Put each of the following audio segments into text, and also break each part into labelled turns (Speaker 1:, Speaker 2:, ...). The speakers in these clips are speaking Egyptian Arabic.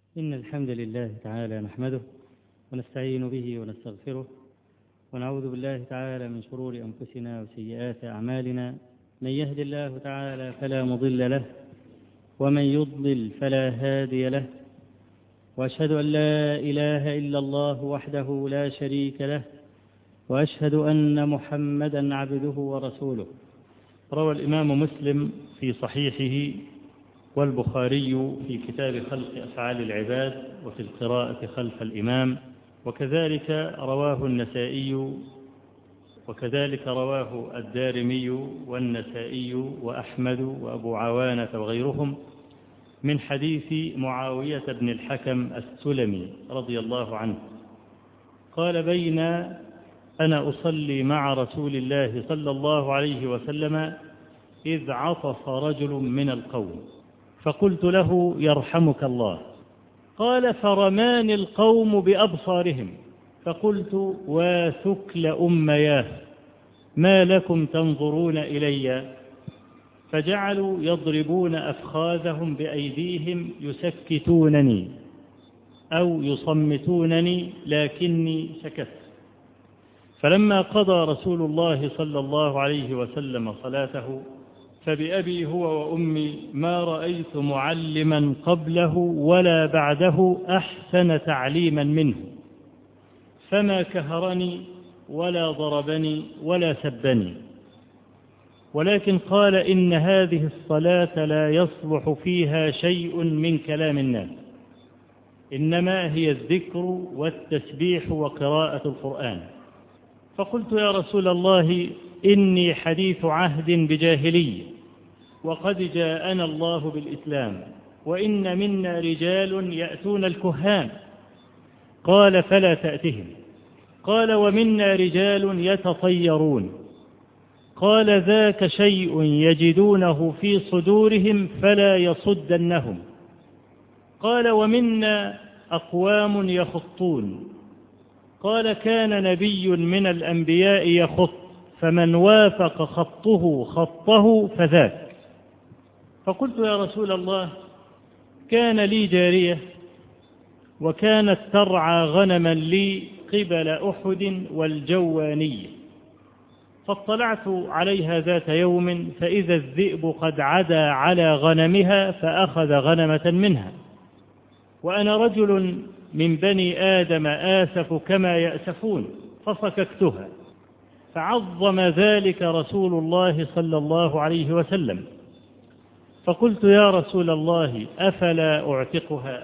Speaker 1: إن الحمد لله تعالى نحمده ونستعين به ونستغفره ونعوذ بالله تعالى من شرور أنفسنا وسيئات أعمالنا من يهد الله تعالى فلا مضل له ومن يضلل فلا هادي له وأشهد أن لا إله إلا الله وحده لا شريك له وأشهد أن محمدا عبده ورسوله روى الإمام مسلم في صحيحه والبخاري في كتاب خلق أفعال العباد وفي القراءة خلف الإمام وكذلك رواه النسائي وكذلك رواه الدارمي والنسائي وأحمد وأبو عوانة وغيرهم من حديث معاوية بن الحكم السلمي رضي الله عنه قال بين أنا أصلي مع رسول الله صلى الله عليه وسلم إذ عطف رجل من القوم فقلت له يرحمك الله قال فرماني القوم بأبصارهم فقلت واثكل أمياه ما لكم تنظرون إلي فجعلوا يضربون أفخاذهم بأيديهم يسكتونني أو يصمتونني لكني سكت فلما قضى رسول الله صلى الله عليه وسلم صلاته فبأبي هو وأمي ما رأيت معلما قبله ولا بعده أحسن تعليما منه فما كهرني ولا ضربني ولا سبني ولكن قال إن هذه الصلاة لا يصلح فيها شيء من كلام الناس إنما هي الذكر والتسبيح وقراءة القرآن فقلت يا رسول الله إني حديث عهد بجاهلي وقد جاءنا الله بالإسلام وإن منا رجال يأتون الكهان قال فلا تأتهم قال ومنا رجال يتطيرون قال ذاك شيء يجدونه في صدورهم فلا يصدنهم قال ومنا أقوام يخطون قال كان نبي من الأنبياء يخط فمن وافق خطه خطه فذاك فقلت يا رسول الله كان لي جارية وكانت ترعى غنما لي قبل أحد والجوانية فاطلعت عليها ذات يوم فإذا الذئب قد عدا على غنمها فأخذ غنمة منها وأنا رجل من بني آدم آسف كما يأسفون فصككتها فعظم ذلك رسول الله صلى الله عليه وسلم فقلت يا رسول الله أفلا أعتقها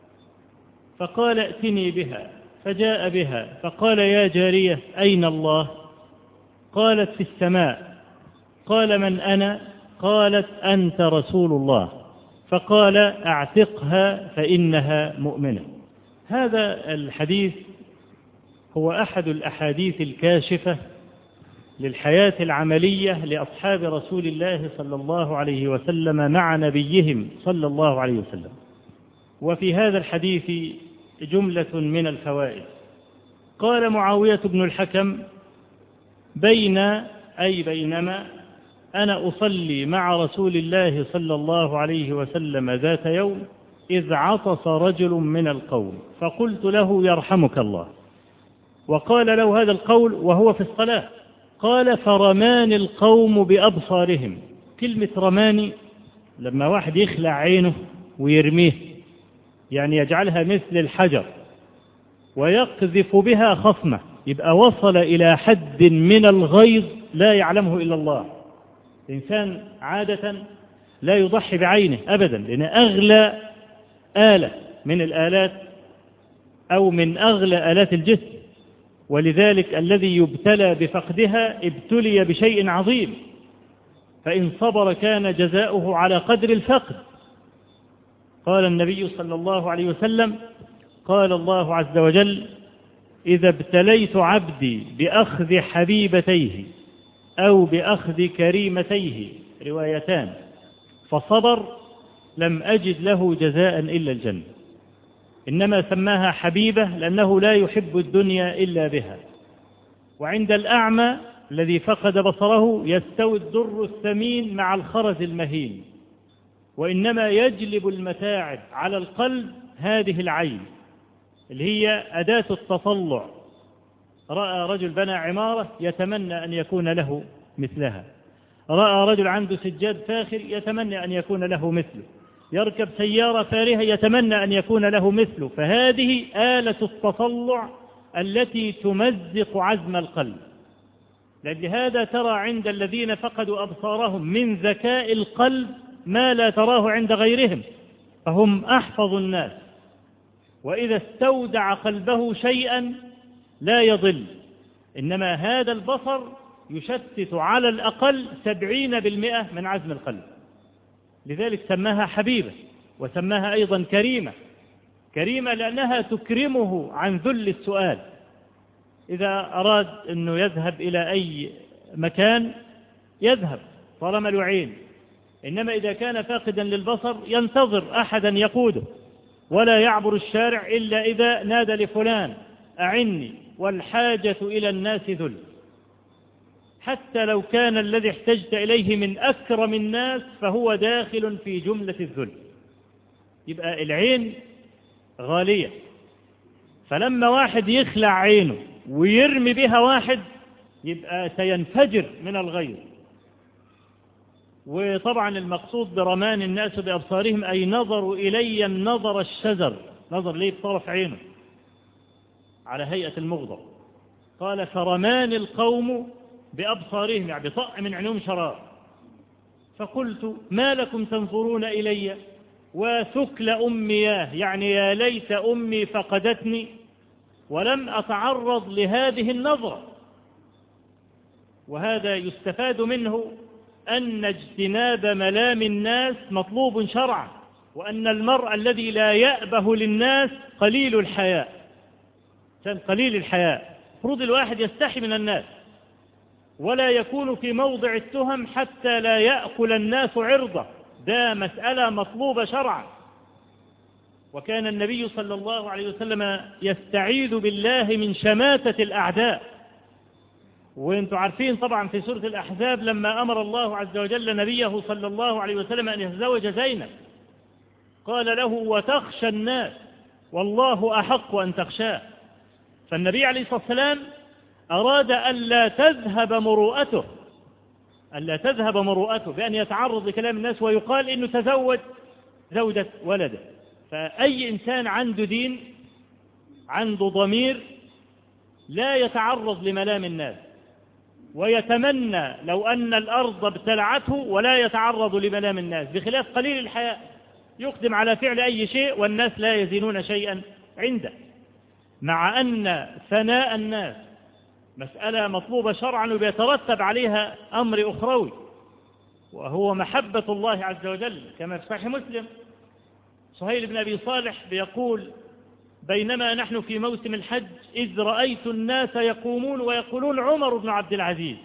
Speaker 1: فقال ائتني بها فجاء بها فقال يا جارية أين الله قالت في السماء قال من أنا قالت أنت رسول الله فقال اعتقها فإنها مؤمنة هذا الحديث هو أحد الأحاديث الكاشفة للحياة العملية لأصحاب رسول الله صلى الله عليه وسلم مع نبيهم صلى الله عليه وسلم وفي هذا الحديث جملة من الفوائد قال معاوية بن الحكم بين أي بينما أنا أصلي مع رسول الله صلى الله عليه وسلم ذات يوم إذ عطس رجل من القوم فقلت له يرحمك الله وقال له هذا القول وهو في الصلاة قال فرماني القوم بأبصارهم كلمة رماني لما واحد يخلع عينه ويرميه يعني يجعلها مثل الحجر ويقذف بها خصمة يبقى وصل إلى حد من الغيظ لا يعلمه إلا الله الإنسان عادة لا يضحي بعينه أبدا لأن أغلى آلة من الآلات أو من أغلى آلات الجسم ولذلك الذي يبتلى بفقدها ابتلي بشيء عظيم فإن صبر كان جزاؤه على قدر الفقد قال النبي صلى الله عليه وسلم قال الله عز وجل إذا ابتليت عبدي بأخذ حبيبتيه أو بأخذ كريمتيه روايتان فصبر لم أجد له جزاء إلا الجنة إنما سماها حبيبة لأنه لا يحب الدنيا إلا بها وعند الأعمى الذي فقد بصره يستوي الدر الثمين مع الخرز المهين وإنما يجلب المتاعب على القلب
Speaker 2: هذه العين اللي هي أداة التطلع رأى رجل بنى عمارة يتمنى أن يكون له مثلها رأى رجل عنده سجاد فاخر يتمنى أن يكون له مثله يركب سيارة فارهة يتمنى أن يكون له مثله فهذه آلة التطلع التي تمزق عزم القلب لهذا ترى عند الذين فقدوا أبصارهم من ذكاء القلب ما لا تراه عند غيرهم فهم أحفظ الناس وإذا استودع قلبه شيئا لا يضل إنما هذا البصر يشتت على الأقل سبعين بالمئة من عزم القلب لذلك سماها حبيبة وسماها أيضا كريمة كريمة لأنها تكرمه عن ذل السؤال إذا أراد أنه يذهب إلى أي مكان يذهب طالما له عين إنما إذا كان فاقدا للبصر ينتظر أحدا يقوده ولا يعبر الشارع إلا إذا نادى لفلان أعني والحاجة إلى الناس ذل حتى لو كان الذي احتجت إليه من أكرم الناس فهو داخل في جملة الذل يبقى العين غالية فلما واحد يخلع عينه ويرمي بها واحد يبقى سينفجر من الغير وطبعا المقصود برمان الناس بأبصارهم أي نظروا إلي النظر الشزر نظر ليه بطرف عينه على هيئة المغضب قال فرمان القوم بأبصارهم يعني بطأ من عينهم شرار فقلت ما لكم تنظرون إلي وثكل أمياه يعني يا ليت أمي فقدتني ولم أتعرض لهذه النظرة وهذا يستفاد منه أن اجتناب ملام الناس مطلوب شرعا وأن المرء الذي لا يأبه للناس قليل الحياء كان قليل الحياء فرض الواحد يستحي من الناس ولا يكون في موضع التهم حتى لا يأكل الناس عرضه ده مسألة مطلوبة شرعا وكان النبي صلى الله عليه وسلم يستعيذ بالله من شماتة الأعداء وانتم عارفين طبعا في سورة الأحزاب لما أمر الله عز وجل نبيه صلى الله عليه وسلم أن يتزوج زينب قال له وتخشى الناس والله أحق أن تخشاه فالنبي عليه الصلاة والسلام أراد أن لا تذهب مروءته أن لا تذهب مروءته بأن يتعرض لكلام الناس ويقال إنه تزوج زوجة ولده فأي إنسان عنده دين عنده ضمير لا يتعرض لملام الناس ويتمنى لو أن الأرض ابتلعته ولا يتعرض لملام الناس بخلاف قليل الحياء يقدم على فعل أي شيء والناس لا يزينون شيئا عنده مع أن ثناء الناس مسألة مطلوبة شرعا وبيترتب عليها أمر أخروي وهو محبة الله عز وجل كما في صحيح مسلم صهيل بن أبي صالح بيقول بينما نحن في موسم الحج إذ رأيت الناس يقومون ويقولون عمر بن عبد العزيز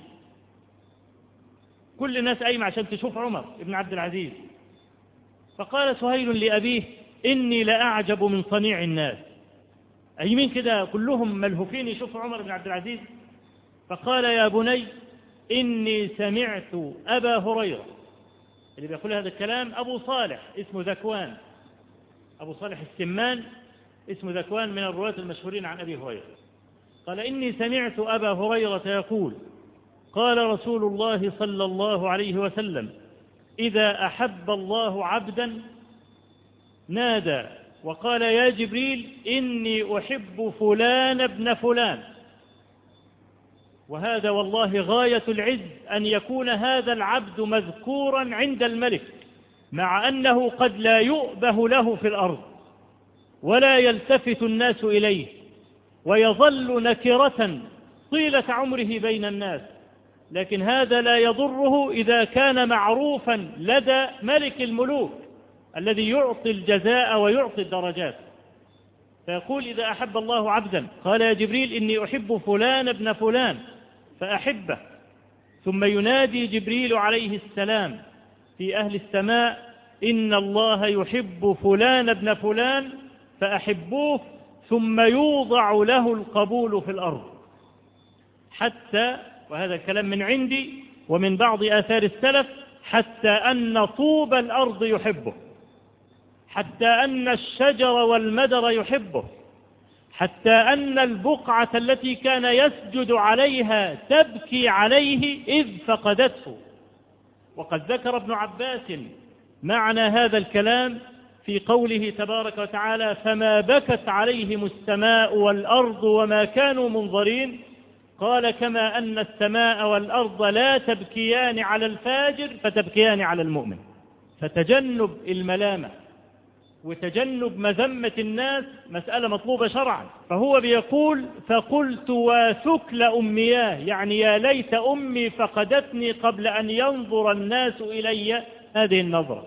Speaker 2: كل الناس قايمة عشان تشوف عمر بن عبد العزيز فقال سهيل لأبيه إني لأعجب من صنيع الناس أي مين كده كلهم ملهوفين يشوفوا عمر بن عبد العزيز فقال يا بني إني سمعت أبا هريرة اللي بيقول هذا الكلام أبو صالح اسمه ذكوان أبو صالح السمان اسمه ذكوان من الرواة المشهورين عن أبي هريرة قال إني سمعت أبا هريرة يقول قال رسول الله صلى الله عليه وسلم إذا أحب الله عبدا نادى وقال يا جبريل إني أحب فلان ابن فلان وهذا والله غاية العز أن يكون هذا العبد مذكورا عند الملك مع أنه قد لا يؤبه له في الأرض ولا يلتفت الناس إليه ويظل نكرة طيلة عمره بين الناس لكن هذا لا يضره إذا كان معروفا لدى ملك الملوك الذي يعطي الجزاء ويعطي الدرجات فيقول إذا أحب الله عبدا قال يا جبريل إني أحب فلان ابن فلان فأحبه ثم ينادي جبريل عليه السلام في أهل السماء إن الله يحب فلان ابن فلان فأحبوه ثم يوضع له القبول في الأرض حتى وهذا الكلام من عندي ومن بعض آثار السلف حتى أن طوب الأرض يحبه حتى أن الشجر والمدر يحبه حتى أن البقعة التي كان يسجد عليها تبكي عليه إذ فقدته وقد ذكر ابن عباس معنى هذا الكلام في قوله تبارك وتعالى فما بكت عليهم السماء والأرض وما كانوا منظرين قال كما أن السماء والأرض لا تبكيان على الفاجر فتبكيان على المؤمن فتجنب الملامة وتجنب مذمة الناس مسألة مطلوبة شرعا فهو بيقول فقلت وثكل أمياه يعني يا ليت أمي فقدتني قبل أن ينظر الناس إلي هذه النظرة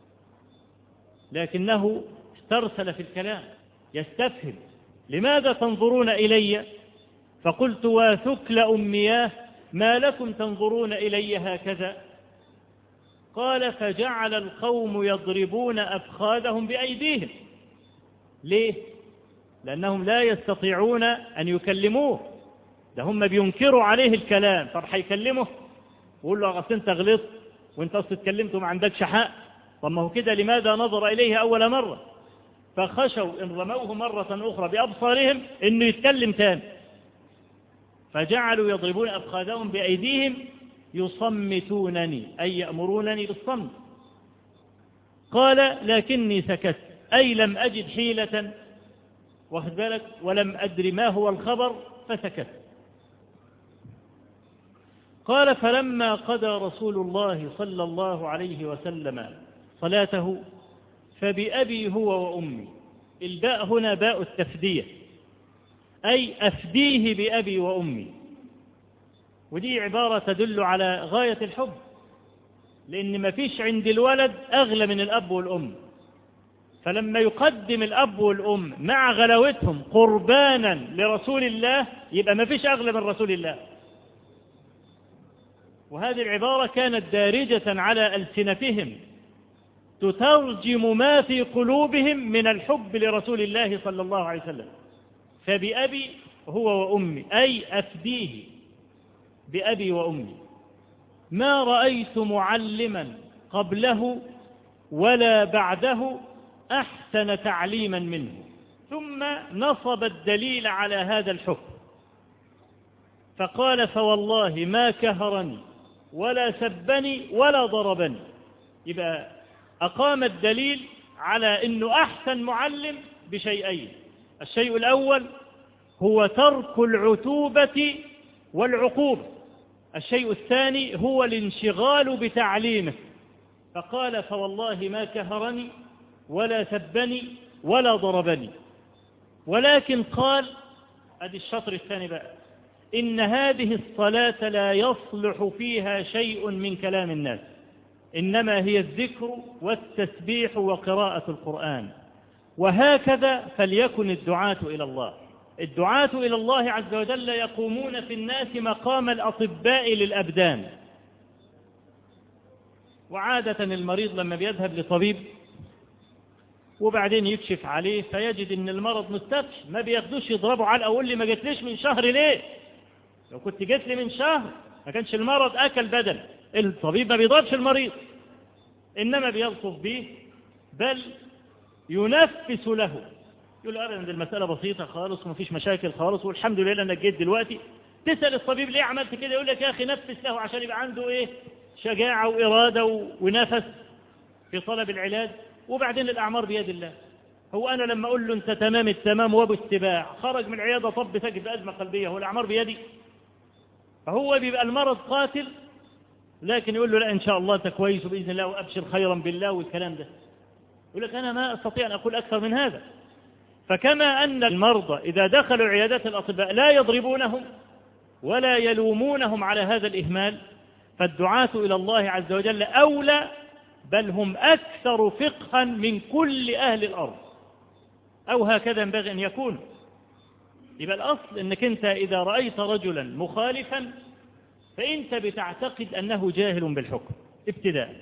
Speaker 2: لكنه استرسل في الكلام يستفهم لماذا تنظرون إلي فقلت وثكل أمياه ما لكم تنظرون إلي هكذا قال فجعل القوم يضربون أفخاذهم بأيديهم ليه؟ لأنهم لا يستطيعون أن يكلموه ده هم بينكروا عليه الكلام طب هيكلمه ويقول له أصل أنت غلطت وأنت أصل اتكلمت وما عندكش حق طب ما هو كده لماذا نظر إليه أول مرة فخشوا إن رموه مرة أخرى بأبصارهم إنه يتكلم تاني فجعلوا يضربون أفخاذهم بأيديهم يصمتونني أي يأمرونني بالصمت قال لكني سكت أي لم أجد حيلة واخد بالك ولم أدري ما هو الخبر فسكت قال فلما قضى رسول الله صلى الله عليه وسلم صلاته فبأبي هو وأمي الباء هنا باء التفدية أي أفديه بأبي وأمي ودي عبارة تدل على غاية الحب لأن ما فيش عند الولد أغلى من الأب والأم فلما يقدم الأب والأم مع غلاوتهم قربانا لرسول الله يبقى ما فيش أغلى من رسول الله وهذه العبارة كانت دارجة على ألسنتهم تترجم ما في قلوبهم من الحب لرسول الله صلى الله عليه وسلم فبأبي هو وأمي أي أفديه بأبي وأمي ما رأيت معلما قبله ولا بعده أحسن تعليما منه ثم نصب الدليل على هذا الحكم فقال فوالله ما كهرني ولا سبني ولا ضربني يبقى أقام الدليل على أنه أحسن معلم بشيئين الشيء الأول هو ترك العتوبة والعقوبة الشيء الثاني هو الانشغال بتعليمه فقال فوالله ما كهرني ولا سبني ولا ضربني ولكن قال ادي الشطر الثاني بقى إن هذه الصلاة لا يصلح فيها شيء من كلام الناس إنما هي الذكر والتسبيح وقراءة القرآن وهكذا فليكن الدعاة إلى الله الدعاة إلى الله عز وجل يقومون في الناس مقام الأطباء للأبدان وعادة المريض لما بيذهب لطبيب وبعدين يكشف عليه فيجد ان المرض مستفش ما بياخدوش يضربوا على اقول لي ما جتليش من شهر ليه لو كنت جيت لي من شهر ما كانش المرض اكل بدل الطبيب ما بيضربش المريض انما بيلطف به بل ينفس له يقول ابدا دي المساله بسيطه خالص وما فيش مشاكل خالص والحمد لله انك جيت دلوقتي تسال الطبيب ليه عملت كده يقول لك يا اخي نفس له عشان يبقى عنده ايه شجاعه واراده ونفس في طلب العلاج وبعدين الاعمار بيد الله هو انا لما اقول له انت تمام التمام وابو اتباع خرج من العياده طب ساكت بازمه قلبيه هو الاعمار بيدي فهو بيبقى المرض قاتل لكن يقول له لا ان شاء الله انت كويس وباذن الله وابشر خيرا بالله والكلام ده يقول لك انا ما استطيع ان اقول اكثر من هذا فكما أن المرضى إذا دخلوا عيادات الأطباء لا يضربونهم ولا يلومونهم على هذا الإهمال فالدعاة إلى الله عز وجل أولى بل هم أكثر فقها من كل أهل الأرض أو هكذا ينبغي أن يكون يبقى الأصل أنك أنت إذا رأيت رجلا مخالفا فأنت بتعتقد أنه جاهل بالحكم ابتداء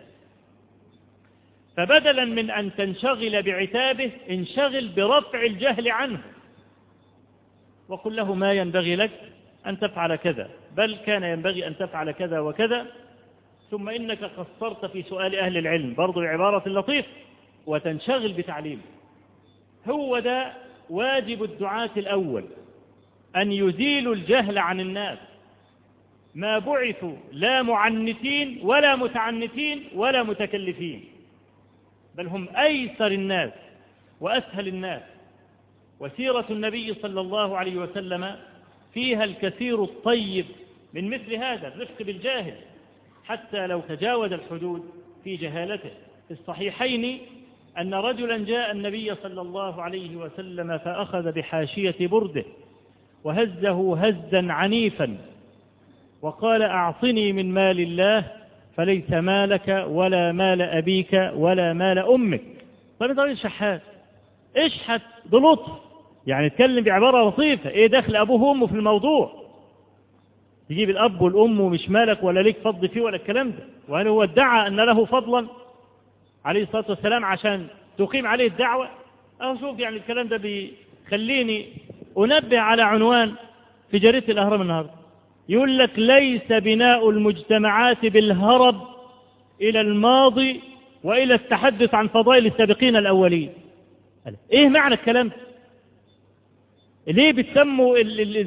Speaker 2: فبدلا من أن تنشغل بعتابه انشغل برفع الجهل عنه وقل له ما ينبغي لك أن تفعل كذا بل كان ينبغي أن تفعل كذا وكذا ثم إنك قصرت في سؤال أهل العلم برضو عبارة لطيف وتنشغل بتعليمه هو ده واجب الدعاة الأول أن يزيلوا الجهل عن الناس ما بعثوا لا معنتين ولا متعنتين ولا متكلفين بل هم أيسر الناس وأسهل الناس وسيرة النبي صلى الله عليه وسلم فيها الكثير الطيب من مثل هذا الرفق بالجاهل حتى لو تجاوز الحدود في جهالته في الصحيحين أن رجلا جاء النبي صلى الله عليه وسلم فأخذ بحاشية برده وهزه هزا عنيفا وقال أعطني من مال الله فليس مالك ولا مال أبيك ولا مال أمك طيب انت راجل شحات اشحت بلطف يعني اتكلم بعبارة لطيفة ايه دخل أبوه وأمه في الموضوع تجيب الأب والأم ومش مالك ولا ليك فضل فيه ولا الكلام ده وهل هو ادعى أن له فضلا عليه الصلاة والسلام عشان تقيم عليه الدعوة أو شوف يعني الكلام ده بيخليني أنبه على عنوان في جريدة الأهرام النهاردة يقول لك ليس بناء المجتمعات بالهرب إلى الماضي وإلى التحدث عن فضائل السابقين الأولين إيه معنى الكلام ده ليه بتسموا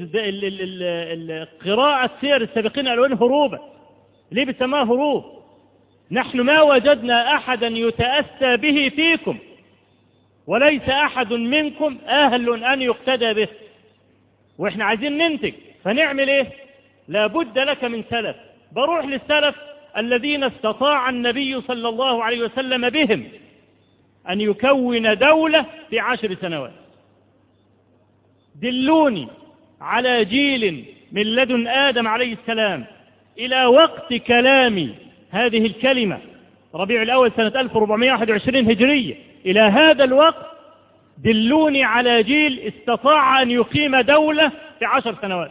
Speaker 2: قراءة سير السابقين الأولين هروبا ليه بتسموها هروب نحن ما وجدنا أحدا يتأسى به فيكم وليس أحد منكم أهل أن يقتدى به وإحنا عايزين ننتج فنعمل إيه لابد لك من سلف بروح للسلف الذين استطاع النبي صلى الله عليه وسلم بهم أن يكون دولة في عشر سنوات دلوني على جيل من لدن آدم عليه السلام إلى وقت كلام هذه الكلمة ربيع الأول سنة 1421 هجرية إلى هذا الوقت دلوني على جيل استطاع أن يقيم دولة في عشر سنوات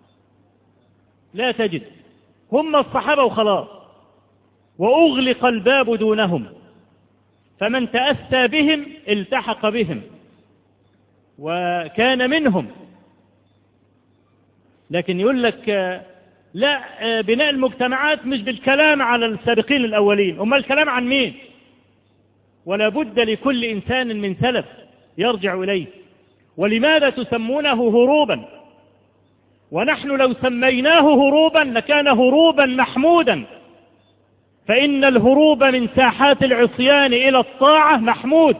Speaker 2: لا تجد هم الصحابة وخلاص وأغلق الباب دونهم فمن تأسى بهم التحق بهم وكان منهم لكن يقول لك لا بناء المجتمعات مش بالكلام على السابقين الأولين أما الكلام عن مين ولا بد لكل إنسان من سلف يرجع إليه ولماذا تسمونه هروبا ونحن لو سميناه هروبا لكان هروبا محمودا فإن الهروب من ساحات العصيان إلى الطاعة محمود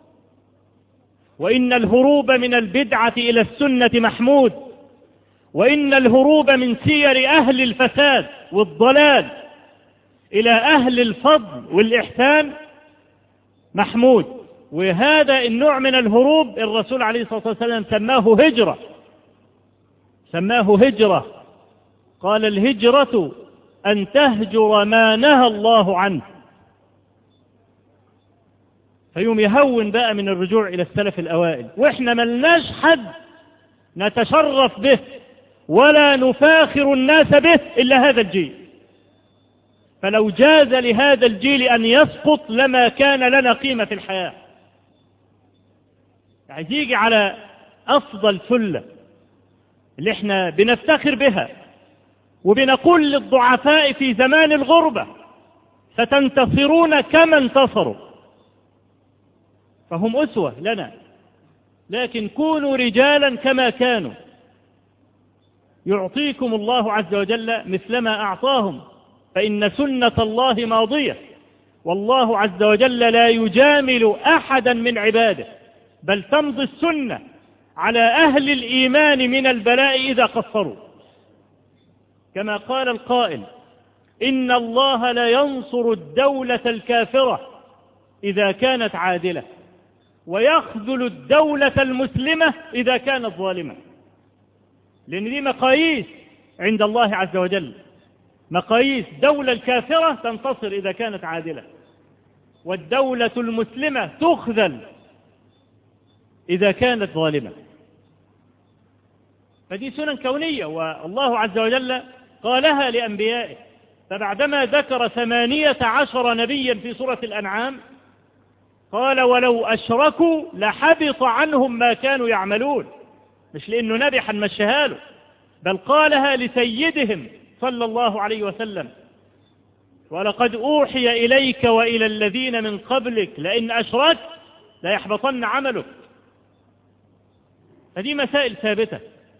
Speaker 2: وإن الهروب من البدعة إلى السنة محمود وإن الهروب من سير أهل الفساد والضلال إلى أهل الفضل والإحسان محمود وهذا النوع من الهروب الرسول عليه الصلاة والسلام سماه هجرة سماه هجرة قال الهجرة أن تهجر ما نهى الله عنه فيوم يهون بقى من الرجوع إلى السلف الأوائل وإحنا ملناش حد نتشرف به ولا نفاخر الناس به إلا هذا الجيل فلو جاز لهذا الجيل أن يسقط لما كان لنا قيمة في الحياة عايز يجي على أفضل ثلة اللي احنا بنفتخر بها وبنقول للضعفاء في زمان الغربة ستنتصرون كما انتصروا فهم أسوة لنا لكن كونوا رجالا كما كانوا يعطيكم الله عز وجل مثلما أعطاهم فإن سنة الله ماضية والله عز وجل لا يجامل أحدا من عباده بل تمضي السنة على أهل الإيمان من البلاء إذا قصروا كما قال القائل إن الله لا ينصر الدولة الكافرة إذا كانت عادلة ويخذل الدولة المسلمة إذا كانت ظالمة لأن دي مقاييس عند الله عز وجل مقاييس دولة الكافرة تنتصر إذا كانت عادلة والدولة المسلمة تخذل إذا كانت ظالمة فدي سنن كونية والله عز وجل قالها لأنبيائه فبعدما ذكر ثمانية عشر نبيا في سورة الأنعام قال ولو أشركوا لحبط عنهم ما كانوا يعملون مش لأنه نبي حنمشيها له بل قالها لسيدهم صلى الله عليه وسلم ولقد أوحي إليك وإلى الذين من قبلك لئن أشركت ليحبطن عملك هذه مسائل ثابتة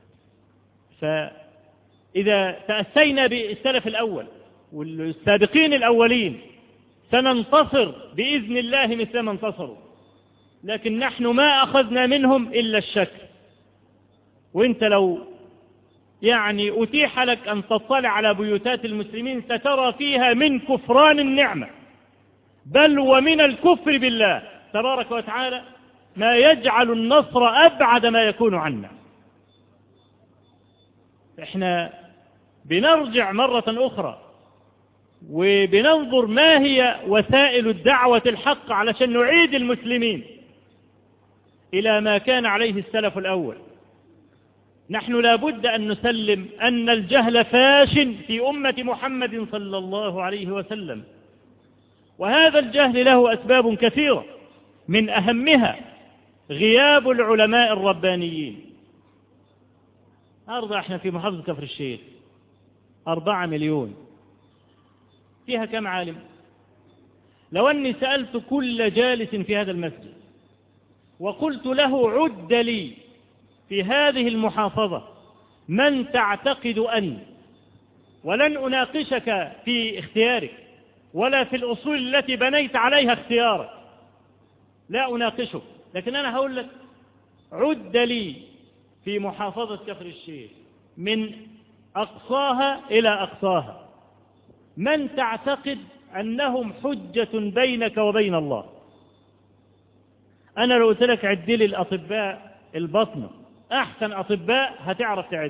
Speaker 2: فإذا تأسينا بالسلف الأول والسابقين الأولين سننتصر بإذن الله مثل ما انتصروا لكن نحن ما أخذنا منهم إلا الشكل وانت لو يعني أتيح لك أن تطلع على بيوتات المسلمين سترى فيها من كفران النعمة بل ومن الكفر بالله تبارك وتعالى ما يجعل النصر أبعد ما يكون عنا احنا بنرجع مرة أخرى وبننظر ما هي وسائل الدعوة الحق علشان نعيد المسلمين إلى ما كان عليه السلف الأول نحن لابد أن نسلم أن الجهل فاش في أمة محمد صلى الله عليه وسلم وهذا الجهل له أسباب كثيرة من أهمها غياب العلماء الربانيين أرضى احنا في محافظة كفر الشيخ أربعة مليون فيها كم عالم لو أني سألت كل جالس في هذا المسجد وقلت له عد لي في هذه المحافظة من تعتقد أن ولن أناقشك في اختيارك ولا في الأصول التي بنيت عليها اختيارك لا أناقشك لكن أنا هقول لك عد لي في محافظة كفر الشيخ من أقصاها إلى أقصاها من تعتقد أنهم حجة بينك وبين الله أنا لو قلت لك عد لي الأطباء البطنة أحسن أطباء هتعرف تعد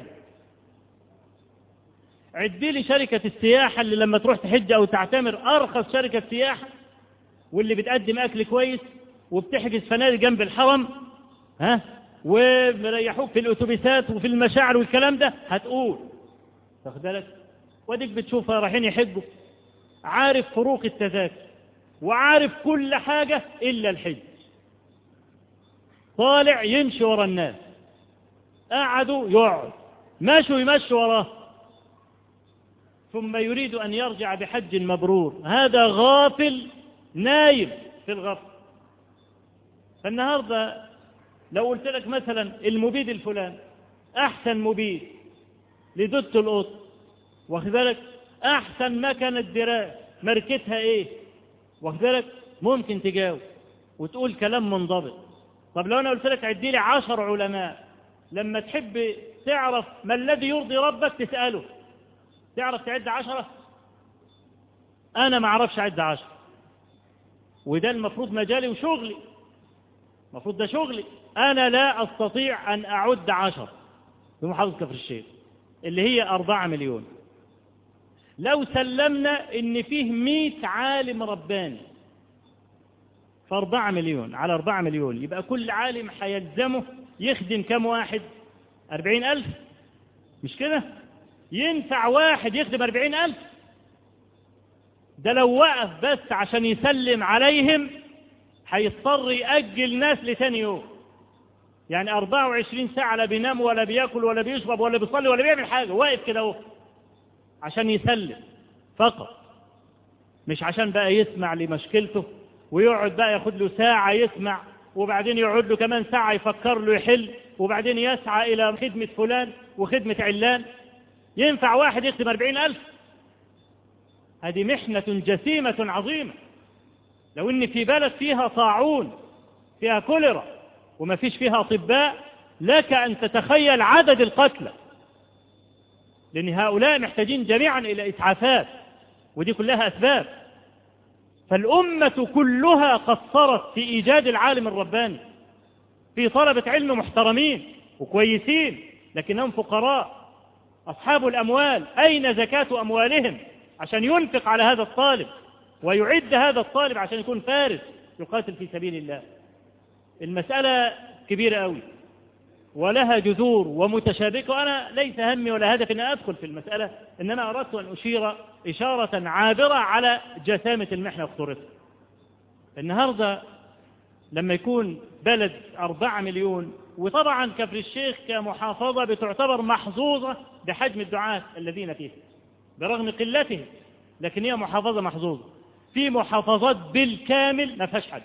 Speaker 2: عد لي شركة السياحة اللي لما تروح تحج أو تعتمر أرخص شركة سياحة واللي بتقدم أكل كويس وبتحجز فنادق جنب الحرم ها ومريحوك في الأتوبيسات وفي المشاعر والكلام ده هتقول واخد بالك وديك بتشوفها رايحين يحجوا عارف فروق التذاكر وعارف كل حاجة إلا الحج طالع يمشي ورا الناس قعدوا يقعد مشوا يمشي وراه ثم يريد أن يرجع بحج مبرور هذا غافل نايم في الغفل فالنهاردة لو قلت لك مثلا المبيد الفلان أحسن مبيد لدودة القط واخد بالك أحسن مكنة دراع ماركتها إيه واخد بالك ممكن تجاوب وتقول كلام منضبط طب لو أنا قلت لك عدي لي عشر علماء لما تحب تعرف ما الذي يرضي ربك تسأله تعرف تعد عشرة أنا ما أعرفش أعد عشرة وده المفروض مجالي وشغلي المفروض ده شغلي أنا لا أستطيع أن أعد عشر في محافظة كفر الشيخ اللي هي أربعة مليون لو سلمنا إن فيه مئة عالم رباني فأربعة مليون على أربعة مليون يبقى كل عالم حيلزمه يخدم كم واحد أربعين ألف مش كده ينفع واحد يخدم أربعين ألف ده لو وقف بس عشان يسلم عليهم هيضطر يأجل ناس لتاني يوم يعني 24 ساعة لا بينام ولا بياكل ولا بيشرب ولا بيصلي ولا بيعمل حاجة واقف كده اهو عشان يسلم فقط مش عشان بقى يسمع لمشكلته ويقعد بقى ياخد له ساعة يسمع وبعدين يقعد له كمان ساعة يفكر له يحل وبعدين يسعى إلى خدمة فلان وخدمة علان ينفع واحد يخدم أربعين ألف هذه محنة جسيمة عظيمة لو إن في بلد فيها طاعون فيها كوليرا وما فيش فيها أطباء لك أن تتخيل عدد القتلى لأن هؤلاء محتاجين جميعا إلى إسعافات ودي كلها أسباب فالأمة كلها قصرت في إيجاد العالم الرباني في طلبة علم محترمين وكويسين لكنهم فقراء أصحاب الأموال أين زكاة أموالهم عشان ينفق على هذا الطالب ويعد هذا الطالب عشان يكون فارس يقاتل في سبيل الله المسألة كبيرة أوي ولها جذور ومتشابكة وأنا ليس همي ولا هدف أن أدخل في المسألة إنما أردت أن أشير إشارة عابرة على جسامة المحنة وخطورتها النهاردة لما يكون بلد أربعة مليون وطبعا كفر الشيخ كمحافظة بتعتبر محظوظة بحجم الدعاة الذين فيها برغم قلتهم لكن هي محافظة محظوظة في محافظات بالكامل ما فيهاش حد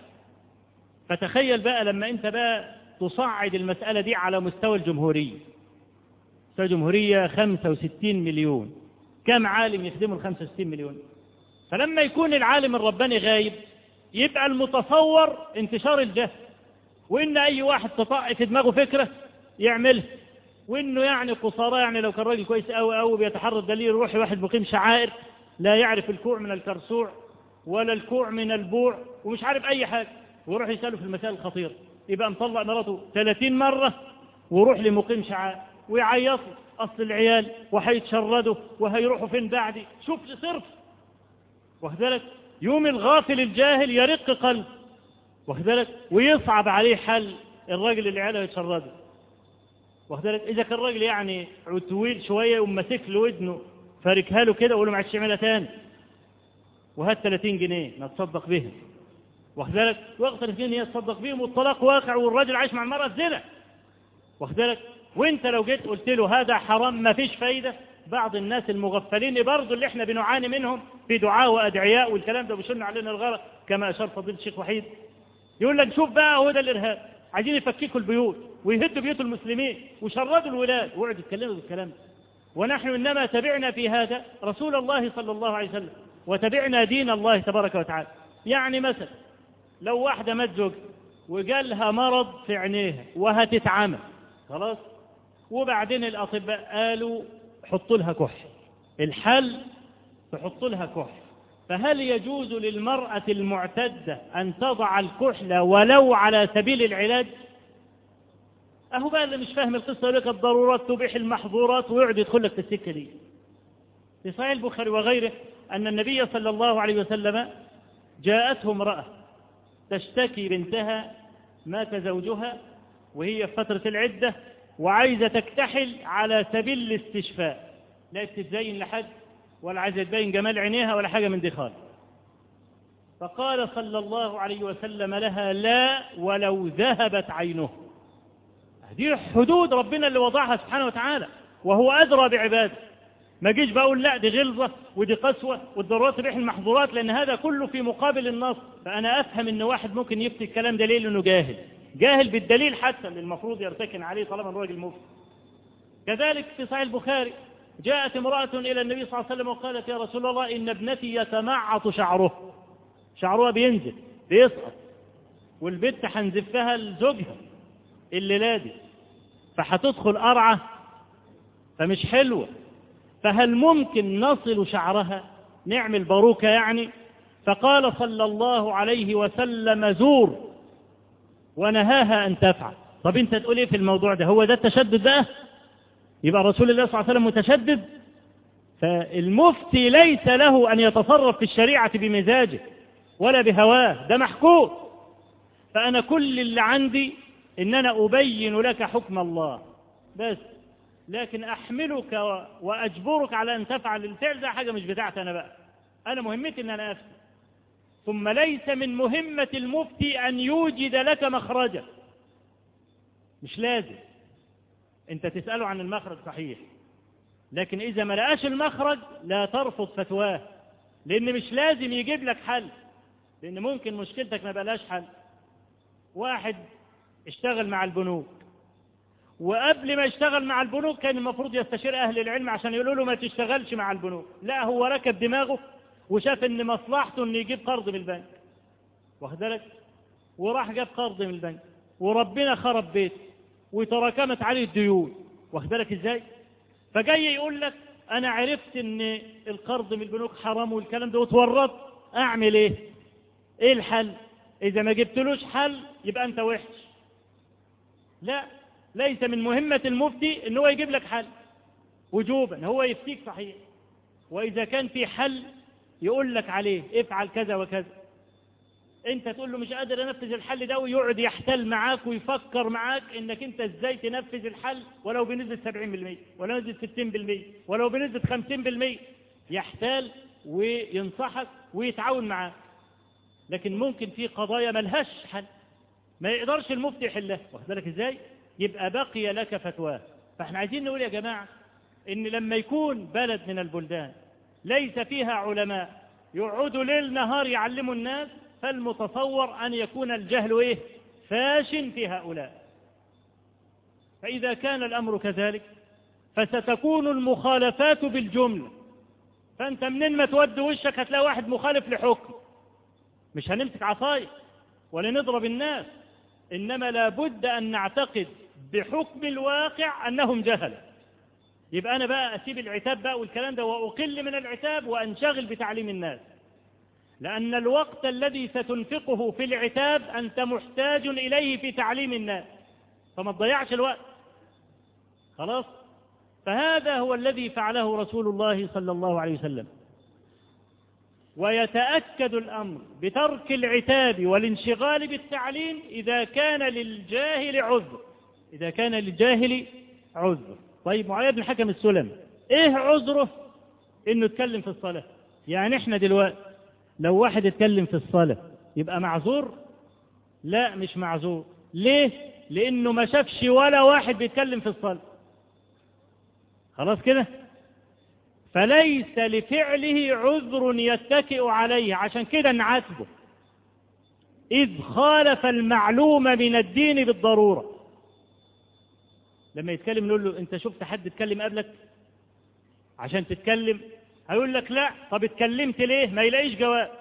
Speaker 2: فتخيل بقى لما انت بقى تصعد المسألة دي على مستوى الجمهورية مستوى الجمهورية 65 مليون كم عالم يخدموا ال 65 مليون فلما يكون العالم الرباني غايب يبقى المتصور انتشار الجهل وإن أي واحد تطع في دماغه فكرة يعملها وإنه يعني قصارى يعني لو كان راجل كويس أوي أوي بيتحرى الدليل يروح واحد مقيم شعائر لا يعرف الكوع من الكرسوع ولا الكوع من البوع ومش عارف أي حاجة ويروح يسأله في المسائل الخطيرة يبقى مطلع مراته 30 مرة ويروح لمقيم شعائر ويعيطوا أصل العيال وهيتشردوا وهيروحوا فين بعدي شوف صرف واخد بالك يوم الغافل الجاهل يرق قلب واخد بالك ويصعب عليه حل الراجل اللي عياله يتشردوا واخد بالك إذا كان الراجل يعني طويل شوية يقوم ماسك له ودنه فاركها له كده ويقول له ما عادش يعملها تاني وهات 30 جنيه ما تصدق بهم واخد بالك واخد 30 جنيه تصدق بهم والطلاق واقع والراجل عايش مع المرأة زنا واخد بالك وانت لو جيت قلت له هذا حرام ما فيش فايدة بعض الناس المغفلين برضه اللي احنا بنعاني منهم في دعاء وادعياء والكلام ده بيشن علينا الغرق كما اشار فضيله الشيخ وحيد يقول لك شوف بقى هو ده الارهاب عايزين يفككوا البيوت ويهدوا بيوت المسلمين وشردوا الولاد وقعدوا يتكلموا بالكلام ده ونحن انما تبعنا في هذا رسول الله صلى الله عليه وسلم وتبعنا دين الله تبارك وتعالى يعني مثلا لو واحده مات زوجها وجالها مرض في عينيها وهتتعمى خلاص وبعدين الأطباء قالوا حطوا لها كحل الحل تحط لها كحل فهل يجوز للمرأة المعتدة أن تضع الكحل ولو على سبيل العلاج أهو بقى اللي مش فاهم القصة يقول لك الضرورات تبيح المحظورات ويقعد يدخل لك في السكة دي في صحيح البخاري وغيره أن النبي صلى الله عليه وسلم جاءته امرأة تشتكي بنتها مات زوجها وهي في فترة العدة وعايزة تكتحل على سبيل الاستشفاء لا تتزين لحد ولا عايزة تبين جمال عينيها ولا حاجة من دي خالص فقال صلى الله عليه وسلم لها لا ولو ذهبت عينه دي حدود ربنا اللي وضعها سبحانه وتعالى وهو أدرى بعباده ما جيش بقول لا دي غلظة ودي قسوة والضرورات تبيح المحظورات لأن هذا كله في مقابل النص فأنا أفهم أن واحد ممكن يفتي الكلام ده ليه لأنه جاهل جاهل بالدليل حتى اللي المفروض يرتكن عليه طالما الراجل مفتي كذلك في صحيح البخاري جاءت امرأة إلى النبي صلى الله عليه وسلم وقالت يا رسول الله إن ابنتي يتمعط شعره شعرها بينزل بيسقط والبنت هنزفها لزوجها الليلة دي فهتدخل قرعة فمش حلوة فهل ممكن نصل شعرها نعمل باروكة يعني فقال صلى الله عليه وسلم زور ونهاها أن تفعل طب أنت تقول إيه في الموضوع ده هو ده التشدد بقى يبقى رسول الله صلى الله عليه وسلم متشدد فالمفتي ليس له أن يتصرف في الشريعة بمزاجه ولا بهواه ده محكوم فأنا كل اللي عندي إن أنا أبين لك حكم الله بس لكن أحملك وأجبرك على أن تفعل الفعل ده حاجة مش بتاعتي أنا بقى أنا مهمتي أن أنا أفتي ثم ليس من مهمة المفتي أن يوجد لك مخرجا مش لازم أنت تسأله عن المخرج صحيح لكن إذا ما لقاش المخرج لا ترفض فتواه لأن مش لازم يجيب لك حل لأن ممكن مشكلتك ما بلاش حل واحد اشتغل مع البنوك وقبل ما يشتغل مع البنوك كان المفروض يستشير أهل العلم عشان يقولوا له ما تشتغلش مع البنوك لا هو ركب دماغه وشاف ان مصلحته انه يجيب قرض من البنك واخد بالك وراح جاب قرض من البنك وربنا خرب بيته وتراكمت عليه الديون واخد بالك ازاي فجاي يقول لك انا عرفت ان القرض من البنوك حرام والكلام ده وتورط اعمل ايه ايه الحل اذا ما جبتلوش حل يبقى انت وحش لا ليس من مهمة المفتي ان هو يجيب لك حل وجوبا هو يفتيك صحيح واذا كان في حل يقول لك عليه افعل كذا وكذا انت تقول له مش قادر انفذ الحل ده ويقعد يحتل معاك ويفكر معاك انك انت ازاي تنفذ الحل ولو بنسبة 70% ولو بنسبة 60% ولو بنسبة 50% يحتال وينصحك ويتعاون معاك لكن ممكن في قضايا ملهاش حل ما يقدرش المفتي يحلها واخد بالك ازاي يبقى بقي لك فتواه فاحنا عايزين نقول يا جماعة ان لما يكون بلد من البلدان ليس فيها علماء يقعدوا ليل نهار يعلموا الناس فالمتصور أن يكون الجهل إيه فاش في هؤلاء فإذا كان الأمر كذلك فستكون المخالفات بالجملة فأنت منين ما تود وشك هتلاقي واحد مخالف لحكم مش هنمسك عصاية ولا نضرب الناس إنما لابد أن نعتقد بحكم الواقع أنهم جهل يبقى أنا بقى أسيب العتاب بقى والكلام ده وأقل من العتاب وأنشغل بتعليم الناس لأن الوقت الذي ستنفقه في العتاب أنت محتاج إليه في تعليم الناس فما تضيعش الوقت خلاص فهذا هو الذي فعله رسول الله صلى الله عليه وسلم ويتأكد الأمر بترك العتاب والانشغال بالتعليم إذا كان للجاهل عذر إذا كان للجاهل عذر طيب معاوية بن الحكم السلمي إيه عذره إنه يتكلم في الصلاة يعني إحنا دلوقتي لو واحد اتكلم في الصلاة يبقى معذور لا مش معذور ليه لأنه ما شافش ولا واحد بيتكلم في الصلاة خلاص كده فليس لفعله عذر يتكئ عليه عشان كده نعاتبه إذ خالف المعلوم من الدين بالضرورة لما يتكلم نقول له أنت شفت حد اتكلم قبلك عشان تتكلم هيقول لك لا طب اتكلمت ليه ما يلاقيش جواب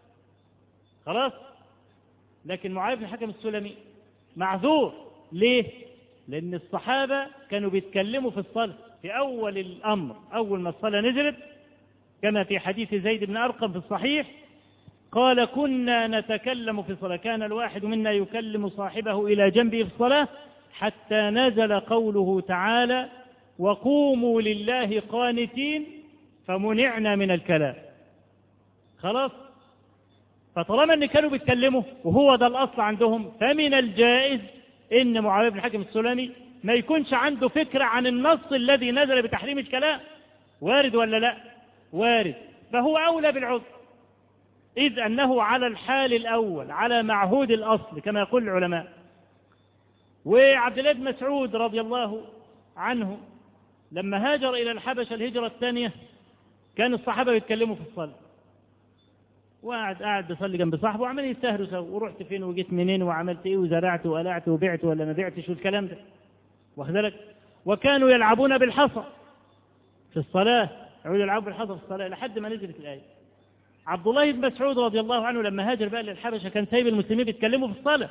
Speaker 2: خلاص لكن معاذ بن الحكم السلمي معذور ليه لأن الصحابة كانوا بيتكلموا في الصلاة في أول الأمر أول ما الصلاة نزلت كما في حديث زيد بن أرقم في الصحيح قال كنا نتكلم في الصلاة كان الواحد منا يكلم صاحبه إلى جنبه في الصلاة حتى نزل قوله تعالى وقوموا لله قانتين فمنعنا من الكلام خلاص فطالما ان كانوا بيتكلموا وهو ده الاصل عندهم فمن الجائز ان معاويه بن الحكم السلمي ما يكونش عنده فكره عن النص الذي نزل بتحريم الكلام وارد ولا لا وارد فهو اولى بالعذر اذ انه على الحال الاول على معهود الاصل كما يقول العلماء وعبد الله بن مسعود رضي الله عنه لما هاجر الى الحبشه الهجره الثانيه كان الصحابه يتكلموا في الصلاه وقعد قاعد بيصلي جنب صاحبه وعمال يستهروا سوا ورحت فين وجيت منين وعملت ايه وزرعت وقلعت وبعت ولا ما بعتش والكلام ده واخد بالك وكانوا يلعبون بالحصى في الصلاة يقعدوا يلعبوا بالحصى في الصلاة لحد ما نزلت الآية عبد الله بن مسعود رضي الله عنه لما هاجر بقى للحبشة كان سايب المسلمين بيتكلموا في الصلاة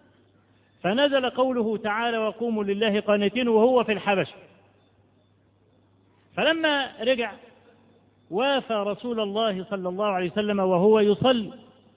Speaker 2: فنزل قوله تعالى وقوموا لله قانتين وهو في الحبشة فلما رجع وافى رسول الله صلى الله عليه وسلم وهو يصلي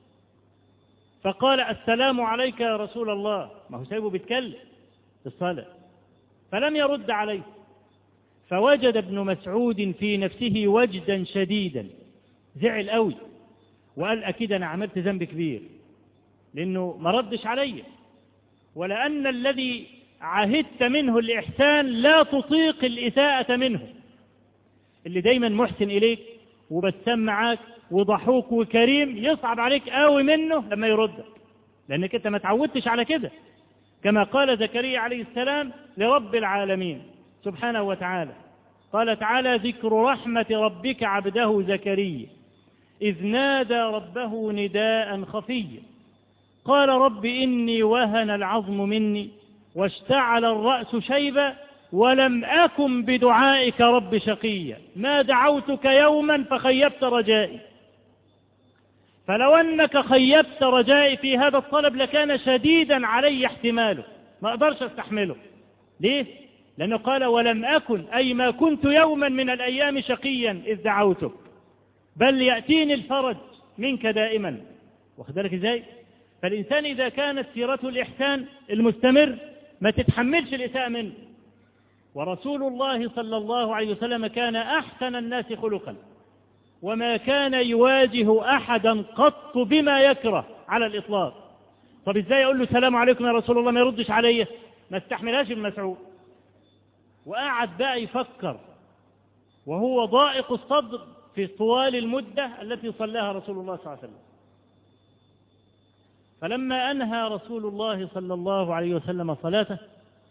Speaker 2: فقال السلام عليك يا رسول الله ما هو سايبه بيتكلم في الصلاة فلم يرد عليه فوجد ابن مسعود في نفسه وجدا شديدا زعل قوي وقال أكيد أنا عملت ذنب كبير لأنه ما ردش علي ولأن الذي عهدت منه الإحسان لا تطيق الإساءة منه اللي دايما محسن إليك وبسام معاك وضحوك وكريم يصعب عليك قوي منه لما يردك لأنك أنت ما تعودتش على كده كما قال زكريا عليه السلام لرب العالمين سبحانه وتعالى قال تعالى ذكر رحمة ربك عبده زكريا إذ نادى ربه نداء خفيا قال رب إني وهن العظم مني واشتعل الرأس شيبا ولم أكن بدعائك رب شقيا ما دعوتك يوما فخيبت رجائي فلو أنك خيبت رجائي في هذا الطلب لكان شديدا علي احتماله ما أقدرش أستحمله ليه؟ لأنه قال ولم أكن أي ما كنت يوما من الأيام شقيا إذ دعوتك بل يأتيني الفرج منك دائما واخد بالك ازاي؟ فالإنسان إذا كانت سيرته الإحسان المستمر ما تتحملش الإساءة منه ورسول الله صلى الله عليه وسلم كان أحسن الناس خلقا وما كان يواجه أحدا قط بما يكره على الإطلاق طب إزاي أقول له السلام عليكم يا رسول الله ما يردش عليا ما استحملهاش ابن مسعود وقعد بقى يفكر وهو ضائق الصدر في طوال المدة التي صلاها رسول الله صلى الله عليه وسلم فلما أنهى رسول الله صلى الله عليه وسلم صلاته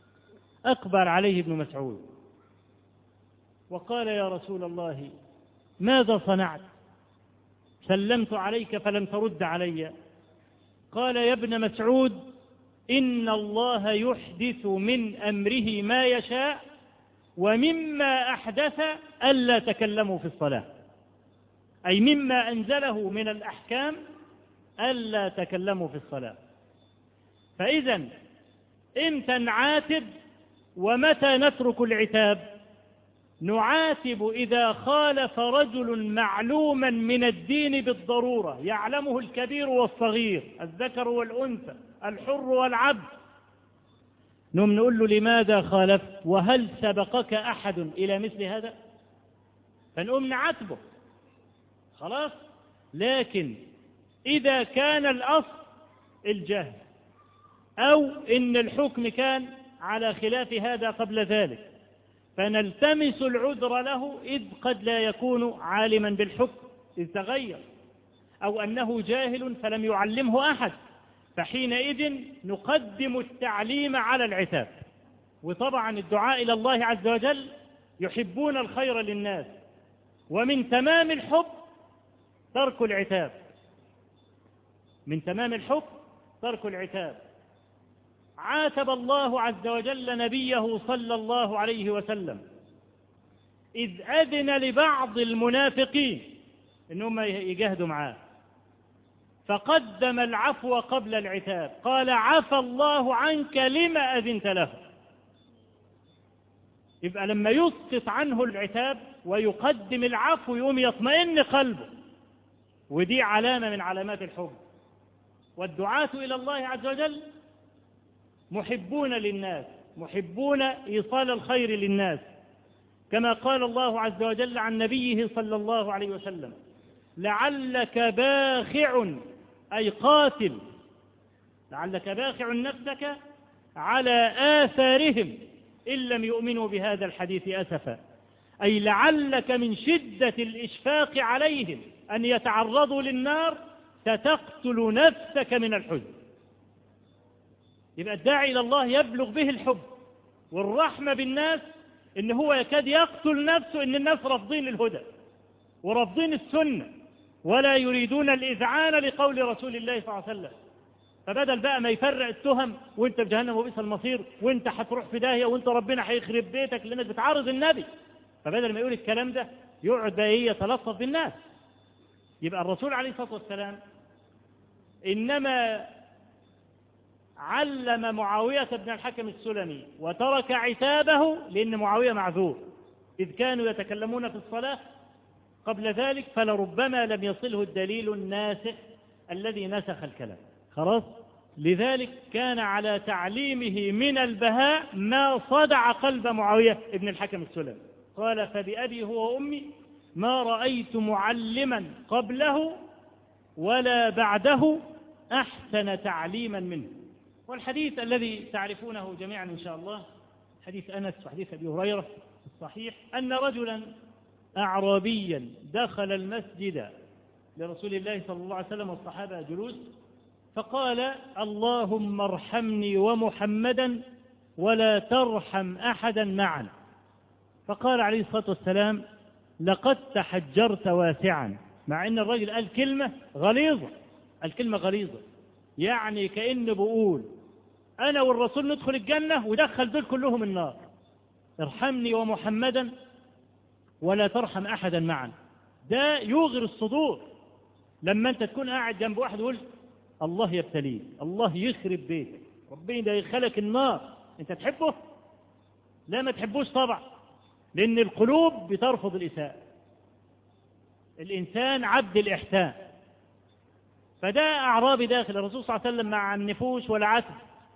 Speaker 2: أقبل عليه ابن مسعود وقال يا رسول الله ماذا صنعت سلمت عليك فلم ترد علي قال يا ابن مسعود إن الله يحدث من أمره ما يشاء ومما أحدث ألا تكلموا في الصلاة أي مما أنزله من الأحكام ألا تكلموا في الصلاة فإذا إمتى نعاتب ومتى نترك العتاب نعاتب إذا خالف رجل معلوما من الدين بالضرورة يعلمه الكبير والصغير الذكر والأنثى الحر والعبد نم نقول له لماذا خالفت وهل سبقك أحد إلى مثل هذا فنقوم نعاتبه خلاص لكن إذا كان الأصل الجهل أو إن الحكم كان على خلاف هذا قبل ذلك فنلتمس العذر له إذ قد لا يكون عالما بالحكم إذ تغير أو أنه جاهل فلم يعلمه أحد فحينئذ نقدم التعليم على العتاب وطبعا الدعاء إلى الله عز وجل يحبون الخير للناس ومن تمام الحب ترك العتاب من تمام الحب ترك العتاب عاتب الله عز وجل نبيه صلى الله عليه وسلم إذ أذن لبعض المنافقين إنهم يجاهدوا معاه فقدم العفو قبل العتاب قال عفى الله عنك لما أذنت له يبقى لما يسقط عنه العتاب ويقدم العفو يوم يطمئن قلبه ودي علامة من علامات الحب والدعاة إلى الله عز وجل محبون للناس محبون إيصال الخير للناس كما قال الله عز وجل عن نبيه صلى الله عليه وسلم لعلك باخع أي قاتل لعلك باخع نفسك على آثارهم إن لم يؤمنوا بهذا الحديث أسفا أي لعلك من شدة الإشفاق عليهم أن يتعرضوا للنار ستقتل نفسك من الحزن يبقى الداعي إلى الله يبلغ به الحب والرحمة بالناس إن هو يكاد يقتل نفسه إن الناس رافضين الهدى ورافضين السنة ولا يريدون الإذعان لقول رسول الله صلى الله عليه وسلم فبدل بقى ما يفرق التهم وانت في جهنم وبئس المصير وانت هتروح في داهيه وانت ربنا هيخرب بيتك لانك بتعارض النبي فبدل ما يقول الكلام ده يقعد بقى ايه يتلطف بالناس يبقى الرسول عليه الصلاه والسلام انما علم معاوية بن الحكم السلمي وترك عتابه لأن معاوية معذور إذ كانوا يتكلمون في الصلاة قبل ذلك فلربما لم يصله الدليل الناسخ الذي نسخ الكلام خلاص لذلك كان على تعليمه من البهاء ما صدع قلب معاوية ابن الحكم السلمي قال فبأبي هو وأمي ما رأيت معلما قبله ولا بعده أحسن تعليما منه والحديث الذي تعرفونه جميعا إن شاء الله حديث أنس وحديث أبي هريرة الصحيح أن رجلا أعرابيا دخل المسجد لرسول الله صلى الله عليه وسلم والصحابة جلوس فقال اللهم ارحمني ومحمدا ولا ترحم أحدا معنا فقال عليه الصلاة والسلام لقد تحجرت واسعا مع أن الرجل قال كلمة غليظة الكلمة غليظة يعني كأنه بقول أنا والرسول ندخل الجنة ودخل دول كلهم النار ارحمني ومحمدا ولا ترحم أحدا معا ده يوغر الصدور لما أنت تكون قاعد جنب واحد يقول الله يبتليه الله يخرب بيتك ربنا ده يخلك النار أنت تحبه لا ما تحبوش طبعا لأن القلوب بترفض الإساءة الإنسان عبد الإحسان فده أعرابي داخل الرسول صلى الله عليه وسلم مع النفوش والعتب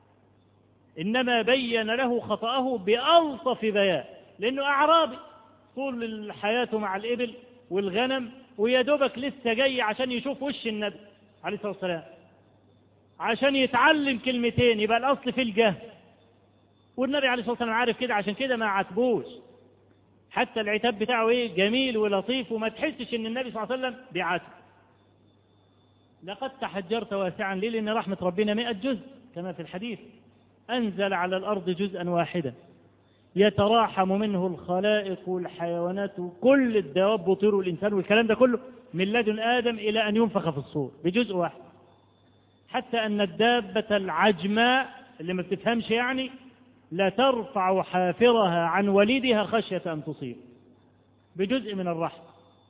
Speaker 2: إنما بين له خطأه بألطف بيان لأنه أعرابي طول حياته مع الإبل والغنم ويا دوبك لسه جاي عشان يشوف وش النبي عليه الصلاة والسلام عشان يتعلم كلمتين يبقى الأصل في الجهل والنبي عليه الصلاة والسلام عارف كده عشان كده ما عاتبوش حتى العتاب بتاعه ايه جميل ولطيف وما تحسش ان النبي صلى الله عليه وسلم بيعاتب لقد تحجرت واسعا ليه لان رحمة ربنا مئة جزء كما في الحديث أنزل على الأرض جزءا واحدا يتراحم منه الخلائق والحيوانات وكل الدواب وطير والإنسان والكلام ده كله من لدن آدم إلى أن ينفخ في الصور بجزء واحد حتى أن الدابة العجماء اللي ما بتفهمش يعني لا ترفع حافرها عن وليدها خشية أن تصيب بجزء من الرحم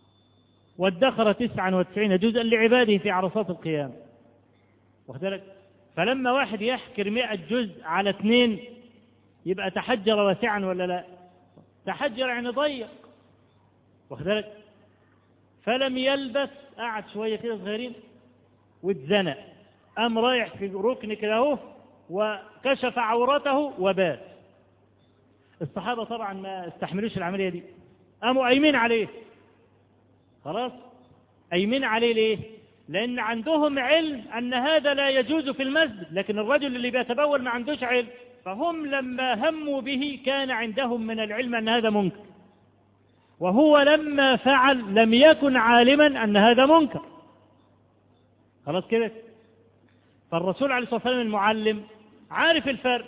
Speaker 2: وادخر تسعا وتسعين جزءا لعباده في عرصات القيامة واخدلك فلما واحد يحكر مئة جزء على اثنين يبقى تحجر واسعا ولا لا تحجر يعني ضيق واخدلك فلم يلبث قعد شوية كده صغيرين واتزنق قام رايح في ركن كده اهو وكشف عورته وبات الصحابة طبعا ما استحملوش العملية دي قاموا قايمين عليه خلاص قايمين عليه ليه لأن عندهم علم أن هذا لا يجوز في المسجد لكن الرجل اللي بيتبول ما عندوش علم فهم لما هموا به كان عندهم من العلم أن هذا منكر وهو لما فعل لم يكن عالما أن هذا منكر خلاص كده فالرسول عليه الصلاة والسلام المعلم عارف الفرق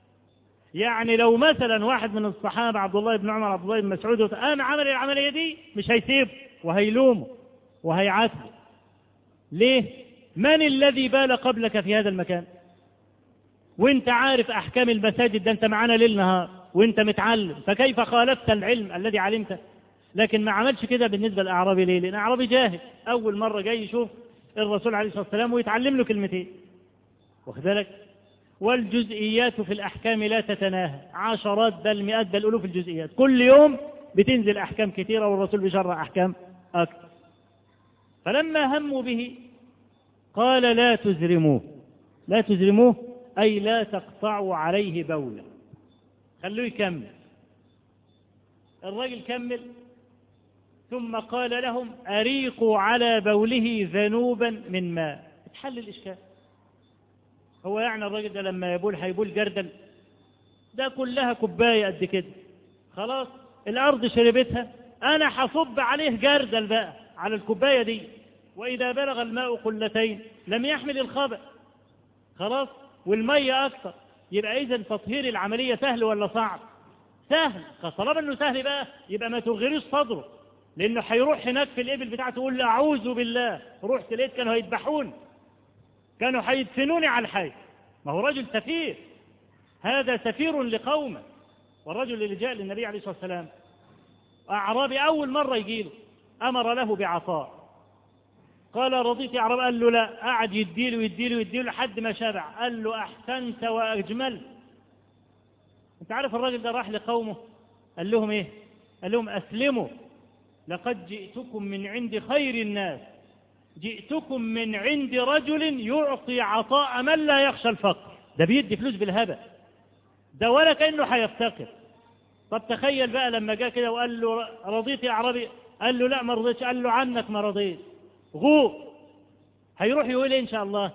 Speaker 2: يعني لو مثلا واحد من الصحابة عبد الله بن عمر عبد الله بن مسعود قام عمل العملية دي مش هيسيبه وهيلومه وهيعاتبه ليه من الذي بال قبلك في هذا المكان وانت عارف احكام المساجد ده انت معانا ليل نهار وانت متعلم فكيف خالفت العلم الذي علمته لكن ما عملش كده بالنسبه للاعرابي ليه لان الاعرابي جاهل اول مره جاي يشوف الرسول عليه الصلاه والسلام ويتعلم له كلمتين واخد بالك والجزئيات في الاحكام لا تتناهى عشرات بل مئات بل الوف الجزئيات كل يوم بتنزل احكام كثيره والرسول بيشرع احكام اكثر فلما هموا به قال لا تزرموه لا تزرموه أي لا تقطعوا عليه بولا خلوه يكمل الرجل كمل ثم قال لهم أريقوا على بوله ذنوبا من ماء اتحل الإشكال هو يعني الراجل ده لما يبول هيبول جردل ده كلها كوباية قد كده خلاص الأرض شربتها أنا هصب عليه جردل بقى على الكوباية دي وإذا بلغ الماء قلتين لم يحمل الخبأ خلاص والمية أكثر يبقى إذا تطهير العملية سهل ولا صعب سهل طالما انه سهل بقى يبقى ما تغيريش صدره لانه هيروح هناك في الابل بتاعته يقول له اعوذ بالله رحت لقيت كانوا هيذبحوني كانوا هيدفنوني على الحي ما هو رجل سفير هذا سفير لقومه والرجل اللي جاء للنبي عليه الصلاه والسلام اعرابي اول مره يجي له امر له بعطاء قال رضيت يا عرب قال له لا قعد يديله ويديله ويديله لحد ما شبع قال له احسنت واجملت انت عارف الراجل ده راح لقومه قال لهم ايه قال لهم اسلموا لقد جئتكم من عند خير الناس جئتكم من عند رجل يعطي عطاء من لا يخشى الفقر ده بيدي فلوس بالهبل ده ولا كانه هيفتقر طب تخيل بقى لما جاء كده وقال له رضيت يا عربي قال له لا ما رضيتش قال له عنك ما رضيت غور هيروح يقول ايه ان شاء الله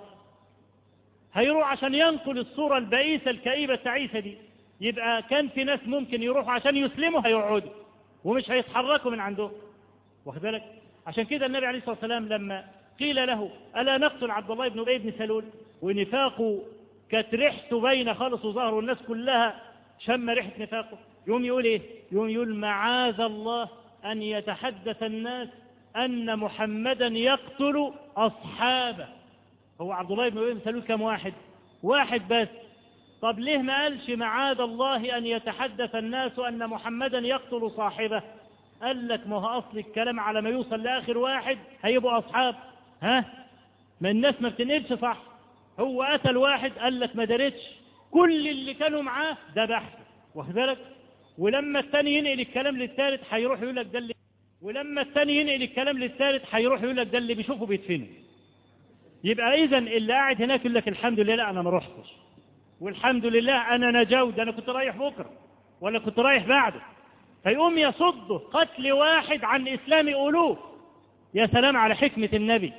Speaker 2: هيروح عشان ينقل الصورة البئيسة الكئيبة التعيسة دي يبقى كان في ناس ممكن يروحوا عشان يسلموا هيقعدوا ومش هيتحركوا من عندهم واخد بالك عشان كده النبي عليه الصلاة والسلام لما قيل له ألا نقتل عبد الله بن أبي بن سلول ونفاقه كانت ريحته باينة خالص وظهر والناس كلها شم ريحة نفاقه يوم يقول ايه يوم يقول معاذ الله أن يتحدث الناس أن محمدا يقتل أصحابه هو عبد الله بن أبي بن سلول كم واحد واحد بس طب ليه ما قالش معاذ الله أن يتحدث الناس أن محمدا يقتل صاحبه قال لك ما هو أصل الكلام على ما يوصل لآخر واحد هيبقوا أصحاب ها ما الناس ما بتنقلش صح هو قتل واحد قال لك ما درتش كل اللي كانوا معاه ذبحته واخد بالك ولما الثاني ينقل الكلام للثالث هيروح يقول لك ده اللي ولما الثاني ينقل الكلام للثالث هيروح يقول لك ده اللي بيشوفه بيدفنه يبقى اذا اللي قاعد هناك يقول لك الحمد لله لا انا ما رحتش والحمد لله انا نجوت انا كنت رايح بكره ولا كنت رايح بعده فيقوم يصده قتل واحد عن اسلام الوف يا سلام على حكمه النبي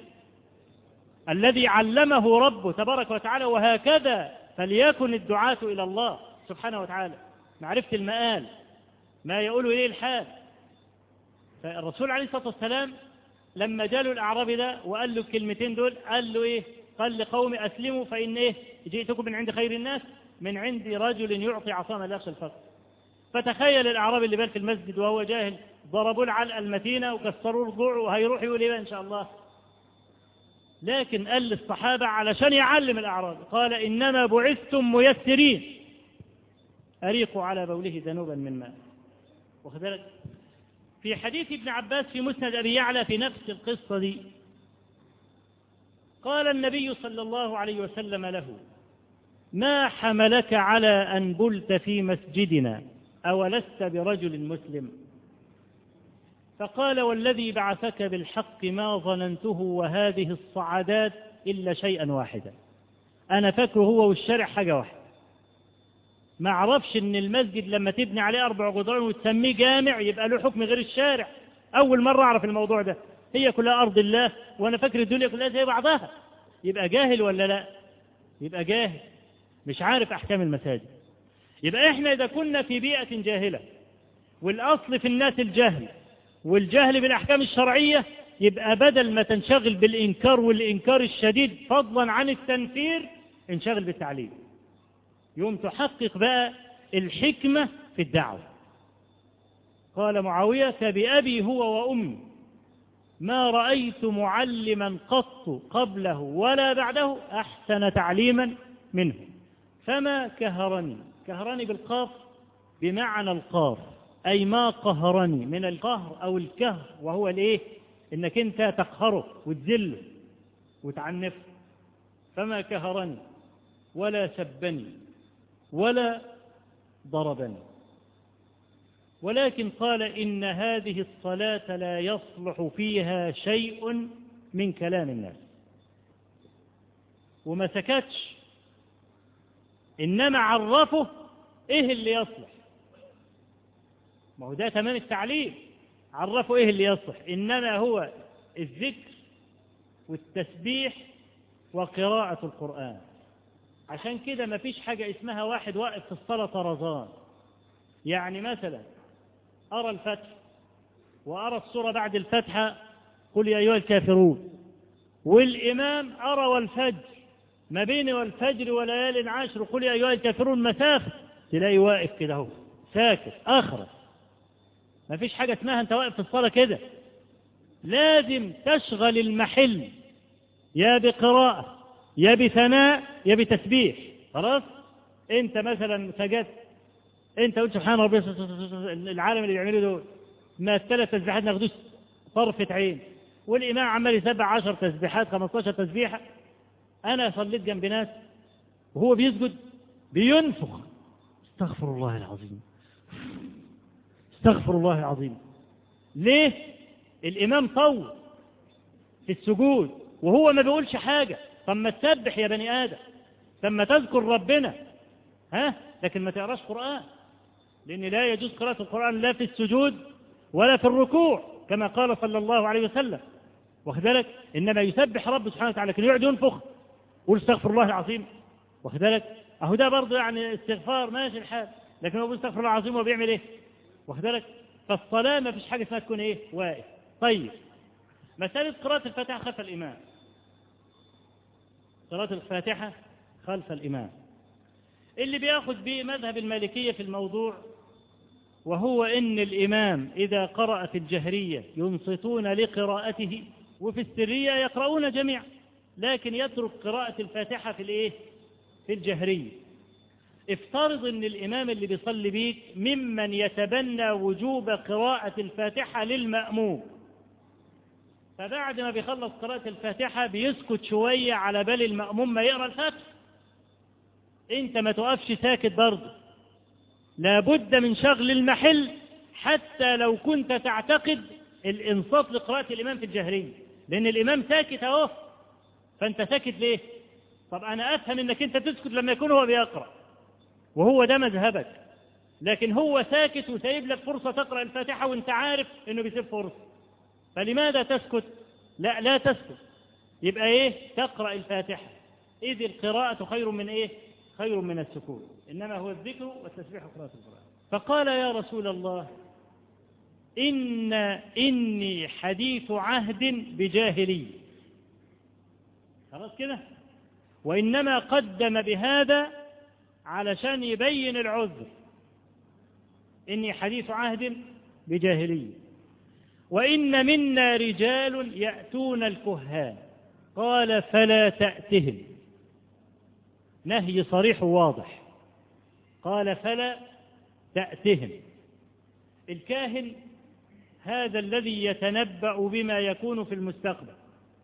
Speaker 2: الذي علمه ربه تبارك وتعالى وهكذا فليكن الدعاة إلى الله سبحانه وتعالى معرفة المآل ما يقول إليه الحال فالرسول عليه الصلاة والسلام لما جاله الأعرابي ده وقال له الكلمتين دول قال له إيه قال لقوم أسلموا فإن إيه جئتكم من عند خير الناس من عند رجل يعطي عصانا لا يخشى الفقر فتخيل الأعرابي اللي بال في المسجد وهو جاهل ضربوا العلقة المتينة وكسروا الضوع وهيروح يقول إيه إن شاء الله لكن قال للصحابة علشان يعلم الأعراب قال إنما بعثتم ميسرين أريقوا على بوله ذنوبا من ماء واخد في حديث ابن عباس في مسند أبي يعلى في نفس القصة دي قال النبي صلى الله عليه وسلم له ما حملك على أن بلت في مسجدنا أولست برجل مسلم فقال والذي بعثك بالحق ما ظننته وهذه الصعدات إلا شيئا واحدا أنا فاكره هو والشارع حاجة واحدة ما اعرفش ان المسجد لما تبني عليه اربع جدران وتسميه جامع يبقى له حكم غير الشارع اول مره اعرف الموضوع ده هي كلها ارض الله وانا فاكر الدنيا كلها زي بعضها يبقى جاهل ولا لا يبقى جاهل مش عارف احكام المساجد يبقى احنا اذا كنا في بيئه جاهله والاصل في الناس الجهل والجهل بالاحكام الشرعيه يبقى بدل ما تنشغل بالانكار والانكار الشديد فضلا عن التنفير انشغل بالتعليم يوم تحقق بقى الحكمة في الدعوة قال معاوية فبأبي هو وأمي ما رأيت معلما قط قبله ولا بعده أحسن تعليما منه فما كهرني كهرني بالقاف بمعنى القاف أي ما قهرني من القهر أو الكهر وهو الإيه إنك أنت تقهره وتذله وتعنفه فما كهرني ولا سبني ولا ضربني ولكن قال إن هذه الصلاة لا يصلح فيها شيء من كلام الناس وما سكتش إنما عرفه إيه اللي يصلح ما هو ده تمام التعليم عرفه إيه اللي يصلح إنما هو الذكر والتسبيح وقراءة القرآن عشان كده ما فيش حاجة اسمها واحد واقف في الصلاة طرزان يعني مثلا أرى الفتح وأرى السورة بعد الفتحة قل يا أيها الكافرون والإمام أرى والفجر ما بين والفجر وليال عشر قل يا أيها الكافرون مسافة تلاقي واقف كده اهو ساكت أخرس ما فيش حاجة اسمها أنت واقف في الصلاة كده لازم تشغل المحل يا بقراءة يا بثناء يا بتسبيح خلاص انت مثلا سجدت انت قلت سبحان ربي العالم اللي بيعملوا دول ما الثلاث تسبيحات ناخدوش طرفة عين والإمام عمال يسبح 10 تسبيحات 15 تسبيحة أنا صليت جنب ناس وهو بيسجد بينفخ استغفر الله العظيم استغفر الله العظيم ليه الإمام طول في السجود وهو ما بيقولش حاجة طب ما تسبح يا بني آدم طب ما تذكر ربنا ها لكن ما تقراش قرآن لأن لا يجوز قراءة القرآن لا في السجود ولا في الركوع كما قال صلى الله عليه وسلم واخد بالك إنما يسبح رب سبحانه وتعالى لكن يقعد ينفخ قول استغفر الله العظيم واخد بالك أهو ده برضه يعني استغفار ماشي الحال لكن هو استغفر الله العظيم وهو بيعمل إيه واخد بالك فالصلاة ما فيش حاجة اسمها تكون إيه واقف طيب مسألة قراءة الفاتحة خلف الإمام قراءة الفاتحة خلف الإمام اللي بياخد به مذهب المالكية في الموضوع وهو إن الإمام إذا قرأ في الجهرية ينصتون لقراءته وفي السرية يقرؤون جميعا لكن يترك قراءة الفاتحة في الإيه؟ في الجهرية افترض ان الامام اللي بيصلي بيك ممن يتبنى وجوب قراءة الفاتحة للمأموم فبعد ما بيخلص قراءة الفاتحة بيسكت شوية على بال المأموم ما يقرأ الفاتحة انت ما تقفش ساكت برضه لابد من شغل المحل حتى لو كنت تعتقد الانصات لقراءة الإمام في الجهرية لأن الإمام ساكت أهو فأنت ساكت ليه؟ طب أنا أفهم إنك أنت تسكت لما يكون هو بيقرأ وهو ده مذهبك لكن هو ساكت وسايب لك فرصة تقرأ الفاتحة وأنت عارف إنه بيسيب فرصة فلماذا تسكت لا لا تسكت يبقى ايه تقرأ الفاتحة إذ القراءة خير من ايه خير من السكوت إنما هو الذكر والتسبيح وقراءة القرآن فقال يا رسول الله إن إني حديث عهد بجاهلي خلاص كده وإنما قدم بهذا علشان يبين العذر إني حديث عهد بجاهلية وإن منا رجال يأتون الكهان قال فلا تأتهم نهي صريح وواضح قال فلا تأتهم الكاهن هذا الذي يتنبأ بما يكون في المستقبل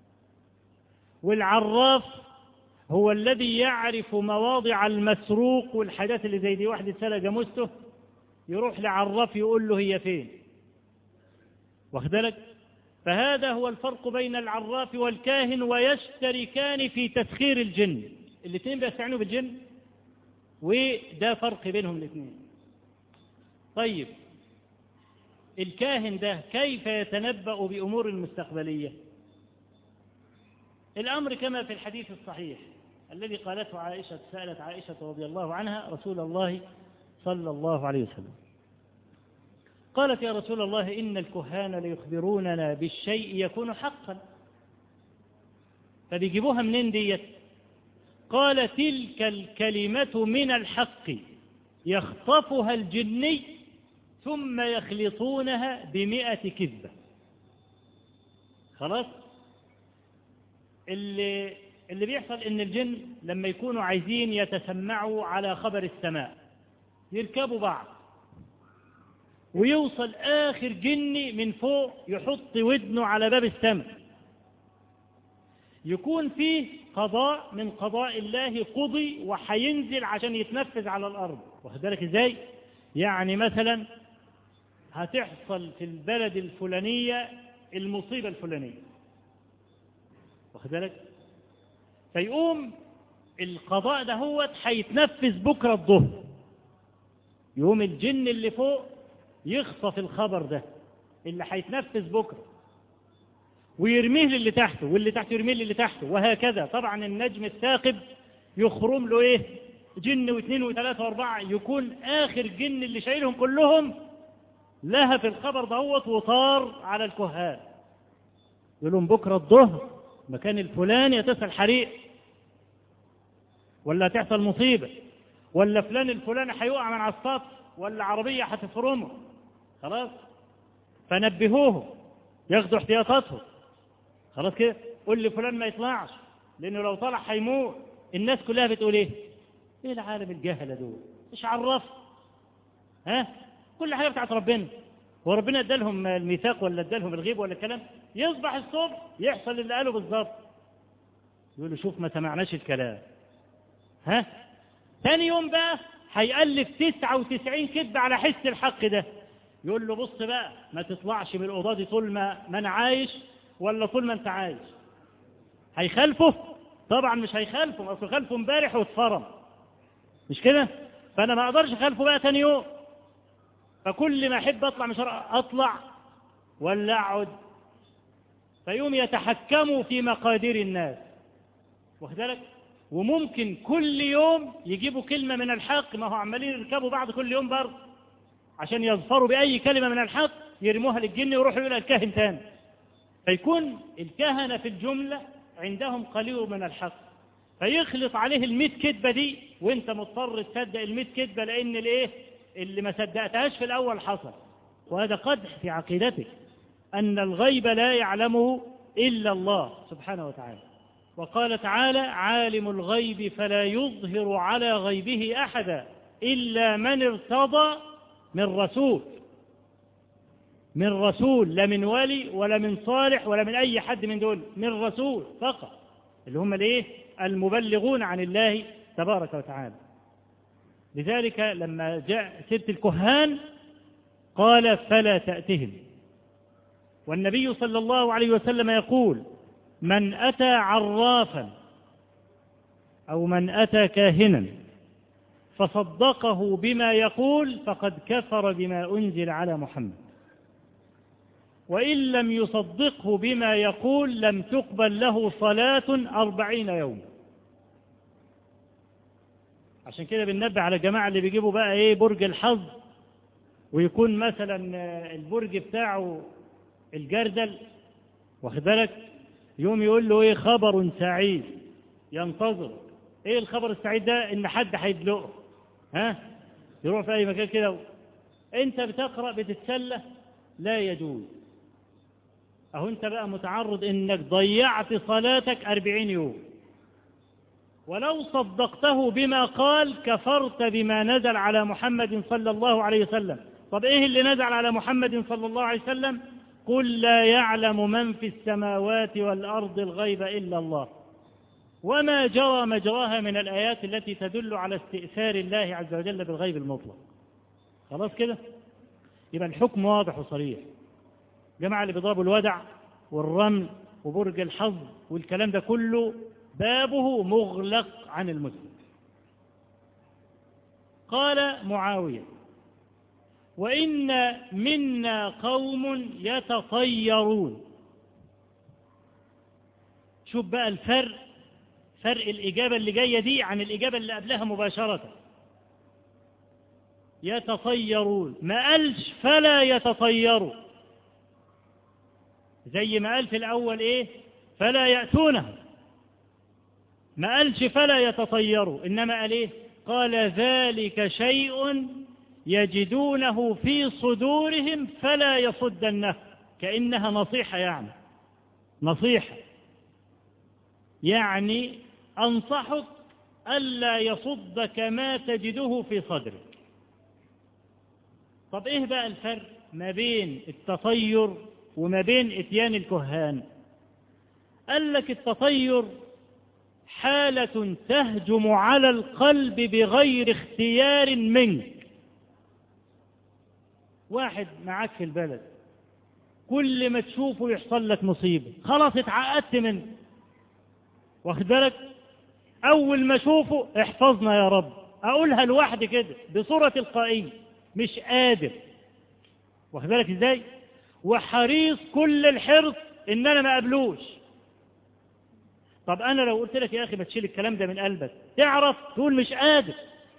Speaker 2: والعراف هو الذي يعرف مواضع المسروق والحاجات اللي زي دي واحد اتسرق جاموسته يروح لعراف يقول له هي فين واخد بالك فهذا هو الفرق بين العراف والكاهن ويشتركان في تسخير الجن الاثنين بيستعينوا بالجن وده فرق بينهم الاثنين طيب الكاهن ده كيف يتنبأ بأمور المستقبلية الأمر كما في الحديث الصحيح الذي قالته عائشة سألت عائشة رضي الله عنها رسول الله صلى الله عليه وسلم قالت يا رسول الله إن الكهان ليخبروننا بالشيء يكون حقا فبيجيبوها منين ديت قال تلك الكلمة من الحق يخطفها الجني ثم يخلطونها بمئة كذبة خلاص اللي, اللي بيحصل ان الجن لما يكونوا عايزين يتسمعوا على خبر السماء يركبوا بعض ويوصل آخر جني من فوق يحط ودنه على باب السماء يكون فيه قضاء من قضاء الله قضي وحينزل عشان يتنفذ على الأرض واخد بالك ازاي يعني مثلا هتحصل في البلد الفلانية المصيبة الفلانية واخد بالك فيقوم القضاء ده هو هيتنفذ بكرة الظهر يقوم الجن اللي فوق يخطف الخبر ده اللي هيتنفذ بكرة ويرميه للي تحته واللي تحته يرميه للي تحته وهكذا طبعا النجم الثاقب يخرم له ايه جن واثنين وثلاثة واربعة يكون اخر جن اللي شايلهم كلهم لها في الخبر دهوت وطار على الكهان يقول لهم بكرة الظهر مكان الفلاني هتحصل حريق ولا هتحصل مصيبة ولا فلان الفلاني هيقع من على السطح ولا عربية هتفرمه خلاص فنبهوه ياخدوا احتياطاتهم خلاص كده قول لي فلان ما يطلعش لانه لو طلع هيموت الناس كلها بتقول ايه ايه العالم الجهله دول ايش عرف ها كل حاجه بتاعت ربنا هو ربنا ادالهم الميثاق ولا ادالهم الغيب ولا الكلام يصبح الصبح يحصل اللي قاله بالظبط يقول له شوف ما سمعناش الكلام ها ثاني يوم بقى هيألف 99 كذب على حس الحق ده يقول له بص بقى ما تطلعش من الأوضة دي طول ما, ما أنا عايش ولا طول ما أنت عايش هيخالفه طبعا مش هيخالفه أصل خالفه امبارح واتفرم مش كده فأنا ما أقدرش أخالفه بقى ثاني يوم فكل ما أحب أطلع من شرع أطلع ولا أقعد فيوم يتحكموا في مقادير الناس واخد بالك وممكن كل يوم يجيبوا كلمة من الحق ما هو عمالين يركبوا بعض كل يوم برضه عشان يظفروا بأي كلمة من الحق يرموها للجن ويروحوا يقولها الكاهن تاني فيكون الكهنة في الجملة عندهم قليل من الحق فيخلط عليه الميت كذبة دي وانت مضطر تصدق الميت كذبة لأن الايه اللي ما صدقتهاش في الأول حصل وهذا قدح في عقيدتك أن الغيب لا يعلمه إلا الله سبحانه وتعالى وقال تعالى عالم الغيب فلا يظهر على غيبه أحدا إلا من ارتضى من رسول من رسول لا من ولي ولا من صالح ولا من أي حد من دول من رسول فقط اللي هم الايه المبلغون عن الله تبارك وتعالى لذلك لما جاء سيرة الكهان قال فلا تأتهم والنبي صلى الله عليه وسلم يقول من أتى عرافا أو من أتى كاهنا فصدقه بما يقول فقد كفر بما أنزل على محمد وإن لم يصدقه بما يقول لم تقبل له صلاة أربعين يوم عشان كده بننبه على الجماعة اللي بيجيبوا بقى ايه برج الحظ ويكون مثلا البرج بتاعه الجردل واخد بالك يوم يقول له ايه خبر سعيد ينتظر ايه الخبر السعيد ده ان حد هيدلقه ها يروح في اي مكان كده
Speaker 1: أنت بتقرأ بتتسلى لا يجوز أهو أنت بقى متعرض إنك ضيعت صلاتك أربعين يوم ولو صدقته بما قال كفرت بما نزل على محمد صلى الله عليه وسلم طب إيه اللي نزل على محمد صلى الله عليه وسلم قل لا يعلم من في السماوات والأرض الغيب إلا الله وما جرى مجراها من الآيات التي تدل على استئثار الله عز وجل بالغيب المطلق خلاص كده يبقى الحكم واضح وصريح جماعة اللي بيضربوا الودع والرمل وبرج الحظ والكلام ده كله بابه مغلق عن المسلم قال معاوية وإن منا قوم يتطيرون شوف بقى الفرق فرق الإجابة اللي جاية دي عن الإجابة اللي قبلها مباشرة يتطيرون ما قالش فلا يتطيروا زي ما قال في الأول إيه فلا يأتونه ما قالش فلا يتطيروا إنما قال إيه قال ذلك شيء يجدونه في صدورهم فلا يصدنه كأنها نصيحة يعني نصيحة يعني أنصحك ألا يصدك ما تجده في صدرك طب إيه بقى الفرق ما بين التطير وما بين إتيان الكهان قال لك التطير حالة تهجم على القلب بغير اختيار منك واحد معاك في البلد كل ما تشوفه يحصل لك مصيبة خلاص اتعقدت منه واخد بالك أول ما أشوفه احفظنا يا رب أقولها لوحدي كده بصورة تلقائية مش قادر واخد بالك إزاي وحريص كل الحرص إن أنا ما قابلوش طب أنا لو قلت لك يا أخي ما تشيل الكلام ده من قلبك تعرف تقول مش قادر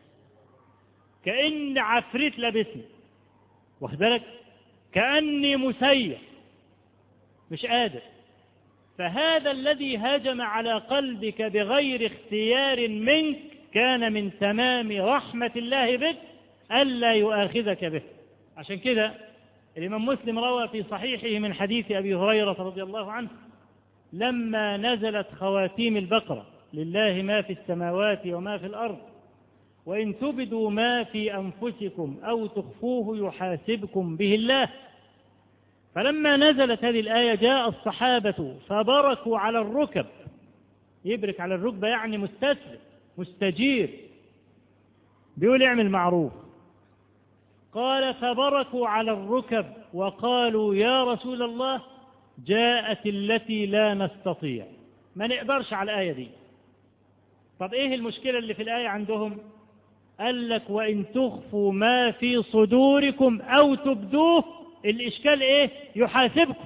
Speaker 1: كأن عفريت لابسني واخد بالك كأني مسيح مش قادر فهذا الذي هجم على قلبك بغير اختيار منك كان من تمام رحمة الله بك ألا يؤاخذك به عشان كده الإمام مسلم روى في صحيحه من حديث أبي هريرة رضي الله عنه لما نزلت خواتيم البقرة لله ما في السماوات وما في الأرض وإن تبدوا ما في أنفسكم أو تخفوه يحاسبكم به الله فلما نزلت هذه الآية جاء الصحابة فبركوا على الركب يبرك على الركبة يعني مستسلم مستجير بيقول اعمل معروف قال فبركوا على الركب وقالوا يا رسول الله جاءت التي لا نستطيع ما نقدرش على الآية دي طب ايه المشكلة اللي في الآية عندهم قال لك وإن تخفوا ما في صدوركم أو تبدوه الإشكال إيه يحاسبكم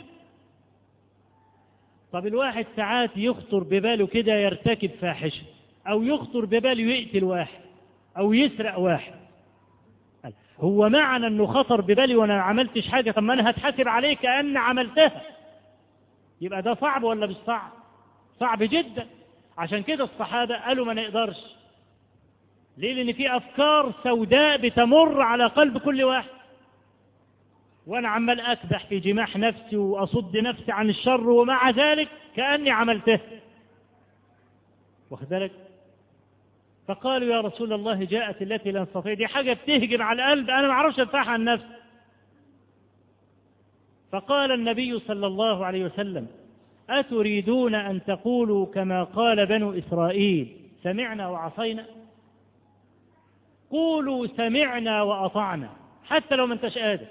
Speaker 1: طب الواحد ساعات يخطر بباله كده يرتكب فاحشة أو يخطر بباله يقتل واحد أو يسرق واحد هو معنى أنه خطر ببالي وأنا ما عملتش حاجة طب ما أنا هتحاسب عليه كأن عملتها يبقى ده صعب ولا مش صعب صعب جدا عشان كده الصحابة قالوا ما نقدرش ليه لأن في أفكار سوداء بتمر على قلب كل واحد وأنا عمال أكبح في جماح نفسي وأصد نفسي عن الشر ومع ذلك كأني عملته واخد بالك فقالوا يا رسول الله جاءت التي لا نستطيع دي حاجة بتهجم على القلب أنا ما أعرفش أدفعها عن نفسي فقال النبي صلى الله عليه وسلم أتريدون أن تقولوا كما قال بنو إسرائيل سمعنا وعصينا قولوا سمعنا وأطعنا حتى لو ما انتش قادر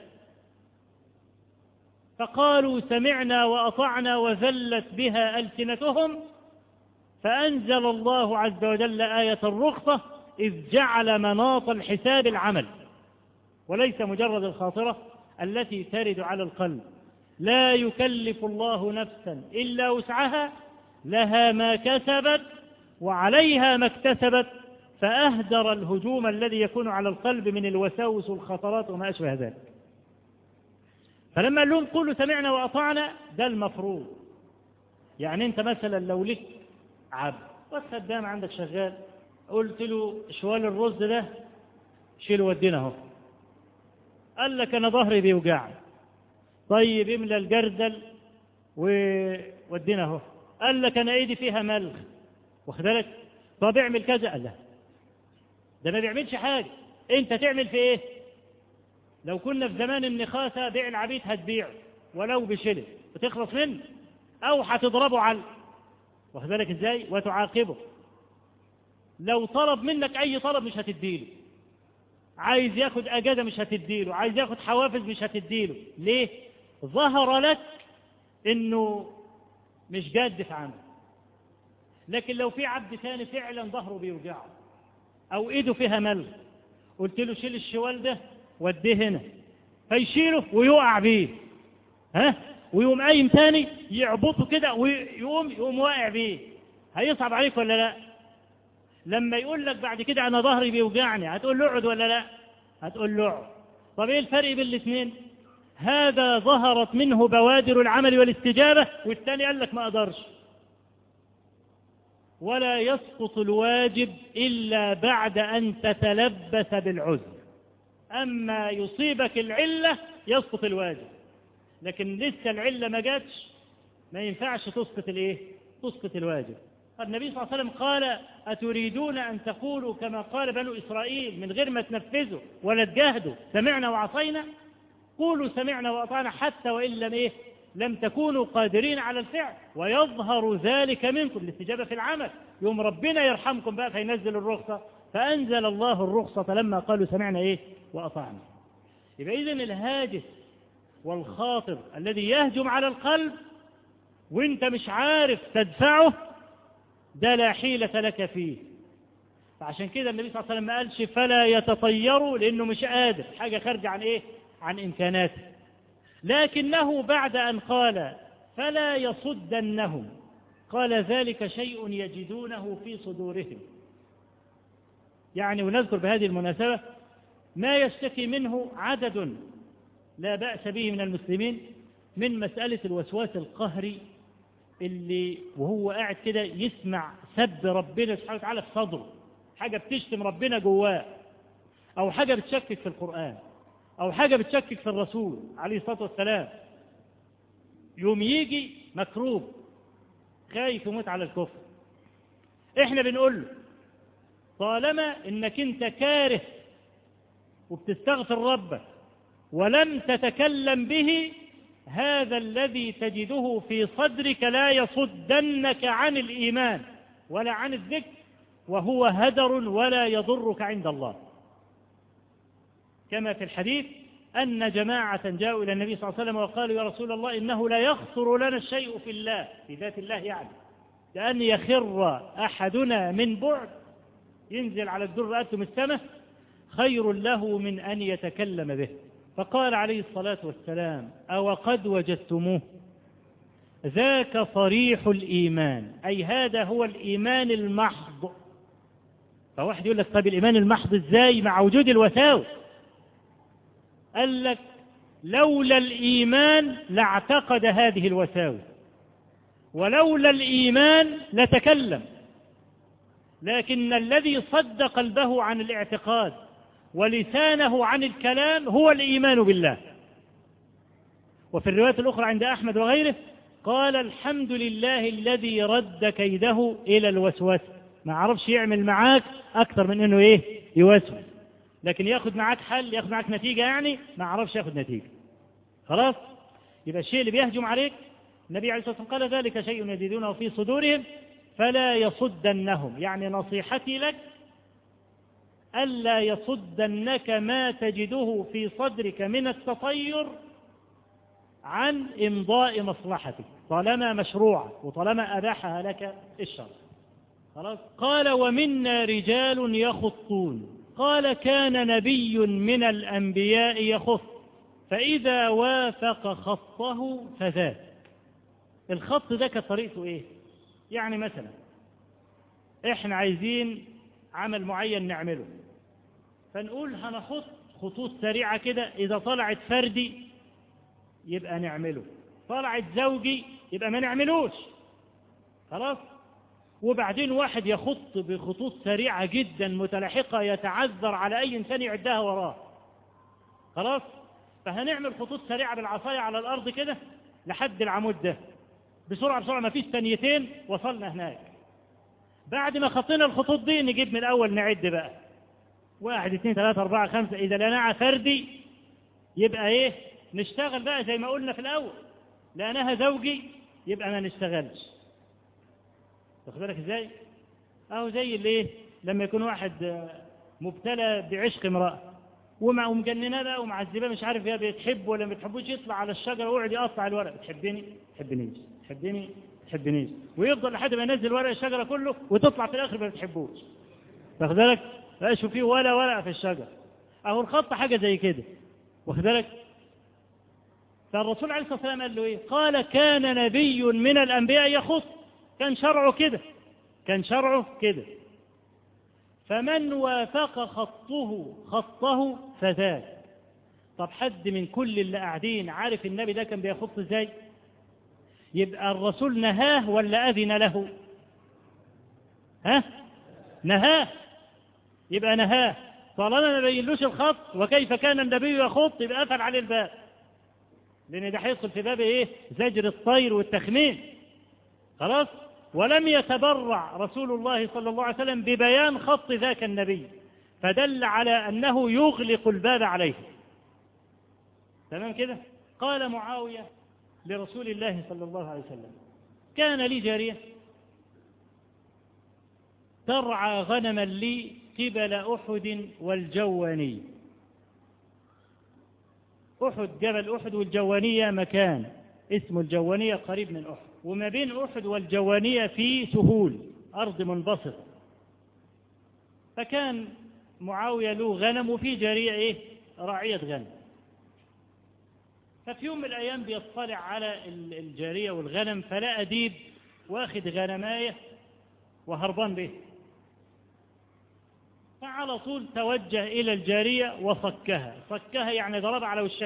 Speaker 1: فقالوا سمعنا وأطعنا وذلت بها ألسنتهم فأنزل الله عز وجل آية الرخصة إذ جعل مناط الحساب العمل وليس مجرد الخاطرة التي ترد على القلب لا يكلف الله نفسا إلا وسعها لها ما كسبت وعليها ما اكتسبت فأهدر الهجوم الذي يكون على القلب من الوساوس والخطرات وما أشبه ذلك فلما قال لهم قولوا سمعنا وأطعنا ده المفروض يعني أنت مثلا لو لك عبد والخدام عندك شغال قلت له شوال الرز ده شيله ودينا اهو
Speaker 2: قال لك أنا ظهري بيوجعني طيب املى الجردل وودينا اهو قال لك أنا إيدي فيها ملغ واخد بالك طب اعمل كذا قال لا ده ما بيعملش حاجة أنت تعمل في إيه لو كنا في زمان النخاسة بيع العبيد هتبيعه ولو بشلل وتخلص منه أو هتضربه على واخد بالك إزاي وتعاقبه لو طلب منك أي طلب مش هتديله عايز ياخد أجازة مش هتديله عايز ياخد حوافز مش هتديله ليه ظهر لك إنه مش جاد في عمل لكن لو في عبد ثاني فعلا ظهره بيوجعه أو إيده فيها ملغ قلت له شيل الشوال ده وديه هنا فيشيله ويقع بيه ها ويقوم قايم تاني يعبطه كده ويقوم يقوم واقع بيه هيصعب عليك ولا لا لما يقول لك بعد كده انا ظهري بيوجعني هتقول له اقعد ولا لا هتقول له اقعد طب ايه الفرق بين الاثنين هذا ظهرت منه بوادر العمل والاستجابة والثاني قال لك ما اقدرش ولا يسقط الواجب إلا بعد أن تتلبس بالعذر أما يصيبك العلة يسقط الواجب لكن لسه العلة ما جاتش ما ينفعش تسقط الايه تسقط الواجب النبي صلى الله عليه وسلم قال أتريدون أن تقولوا كما قال بنو إسرائيل من غير ما تنفذوا ولا تجاهدوا سمعنا وعصينا قولوا سمعنا وأطعنا حتى وإن لم إيه لم تكونوا قادرين على الفعل ويظهر ذلك منكم الاستجابة في العمل يوم ربنا يرحمكم بقى فينزل الرخصة فأنزل الله الرخصة لما قالوا سمعنا إيه وأطعنا يبقى إذن الهاجس والخاطر الذي يهجم على القلب وانت مش عارف تدفعه ده لا حيلة لك فيه فعشان كده النبي صلى الله عليه وسلم ما قالش فلا يتطيروا لأنه مش قادر حاجة خارجة عن إيه عن إمكاناته لكنه بعد أن قال فلا يصدنهم قال ذلك شيء يجدونه في صدورهم يعني ونذكر بهذه المناسبة ما يشتكي منه عدد لا بأس به من المسلمين من مسألة الوسواس القهري اللي وهو قاعد كده يسمع سب ربنا سبحانه وتعالى في صدره حاجة بتشتم ربنا جواه أو حاجة بتشكك في القرآن أو حاجة بتشكك في الرسول عليه الصلاة والسلام يوم يجي مكروب خايف يموت على الكفر احنا بنقول له طالما انك انت كاره وبتستغفر ربك ولم تتكلم به هذا الذي تجده في صدرك لا يصدنك عن الإيمان ولا عن الذكر وهو هدر ولا يضرك عند الله كما في الحديث أن جماعة جاءوا إلى النبي صلى الله عليه وسلم وقالوا يا رسول الله إنه لا يخطر لنا الشيء في الله في ذات الله يعني كأن يخر أحدنا من بعد ينزل على الدر رأته من السماء خير له من أن يتكلم به فقال عليه الصلاة والسلام أو قد وجدتموه ذاك صريح الإيمان أي هذا هو الإيمان المحض فواحد يقول لك طيب الإيمان المحض إزاي مع وجود الوساوس قال لك لولا الإيمان لاعتقد هذه الوساوس ولولا الإيمان لتكلم لكن الذي صد قلبه عن الاعتقاد ولسانه عن الكلام هو الإيمان بالله وفي الرواية الأخرى عند أحمد وغيره قال الحمد لله الذي رد كيده إلى الوسوسة ما عرفش يعمل معاك أكثر من أنه إيه يوسوس لكن ياخد معاك حل ياخد معاك نتيجة يعني ما عرفش ياخد نتيجة خلاص يبقى الشيء اللي بيهجم عليك النبي عليه الصلاة والسلام قال ذلك شيء يجدونه في صدورهم فلا يصدنهم يعني نصيحتي لك ألا يصدنك ما تجده في صدرك من التطير عن إمضاء مصلحتك طالما مشروعة وطالما أباحها لك الشرع خلاص قال ومنا رجال يخطون قال كان نبي من الأنبياء يخط فإذا وافق خطه فذاك الخط ده كطريقته إيه يعني مثلا إحنا عايزين عمل معين نعمله فنقول هنخط خطوط سريعة كده إذا طلعت فردي يبقى نعمله طلعت زوجي يبقى ما نعملوش خلاص وبعدين واحد يخط بخطوط سريعة جدا متلاحقة يتعذر على أي إنسان يعدها وراه خلاص فهنعمل خطوط سريعة بالعصاية على الأرض كده لحد العمود ده بسرعة بسرعة ما فيش ثانيتين وصلنا هناك بعد ما خطينا الخطوط دي نجيب من الأول نعد بقى واحد اثنين ثلاثة أربعة خمسة إذا لقيناها فردي يبقى إيه نشتغل بقى زي ما قلنا في الأول لقيناها زوجي يبقى ما نشتغلش واخد بالك إزاي؟ أهو زي اللي إيه لما يكون واحد مبتلى بعشق امرأة ومع ومجنناه بقى ومعذباه مش عارف هي بتحب ولا ما بتحبوش يطلع على الشجره ويقعد يقطع الورق بتحبني تحبنيش تحبني تحبنيش ويفضل لحد ما ينزل ورق الشجره كله وتطلع في الاخر ما بتحبوش واخد بالك ما فيه ولا ورقه في الشجره اهو الخط حاجه زي كده واخد بالك فالرسول عليه الصلاه والسلام قال له ايه قال كان نبي من الانبياء يخط كان شرعه كده كان شرعه كده فمن وافق خطه خطه فذاك طب حد من كل اللي قاعدين عارف النبي ده كان بيخط ازاي يبقى الرسول نهاه ولا أذن له ها نهاه يبقى نهاه طالما ما بينلوش الخط وكيف كان النبي يخط يبقى قفل عليه الباب لان ده هيدخل في باب ايه زجر الطير والتخمين خلاص ولم يتبرع رسول الله صلى الله عليه وسلم ببيان خط ذاك النبي فدل على أنه يغلق الباب عليه تمام كده قال معاوية لرسول الله صلى الله عليه وسلم كان لي جارية ترعى غنما لي قبل أحد والجواني أحد جبل أحد والجوانية مكان اسم الجوانية قريب من أحد وما بين أحد والجوانية في سهول أرض منبسطة فكان معاوية له غنم وفي جارية إيه راعية غنم ففي يوم من الأيام بيطلع على الجارية والغنم فلقى ديب واخد غنماية وهربان به فعلى طول توجه إلى الجارية وصكها صكها يعني ضرب على وشها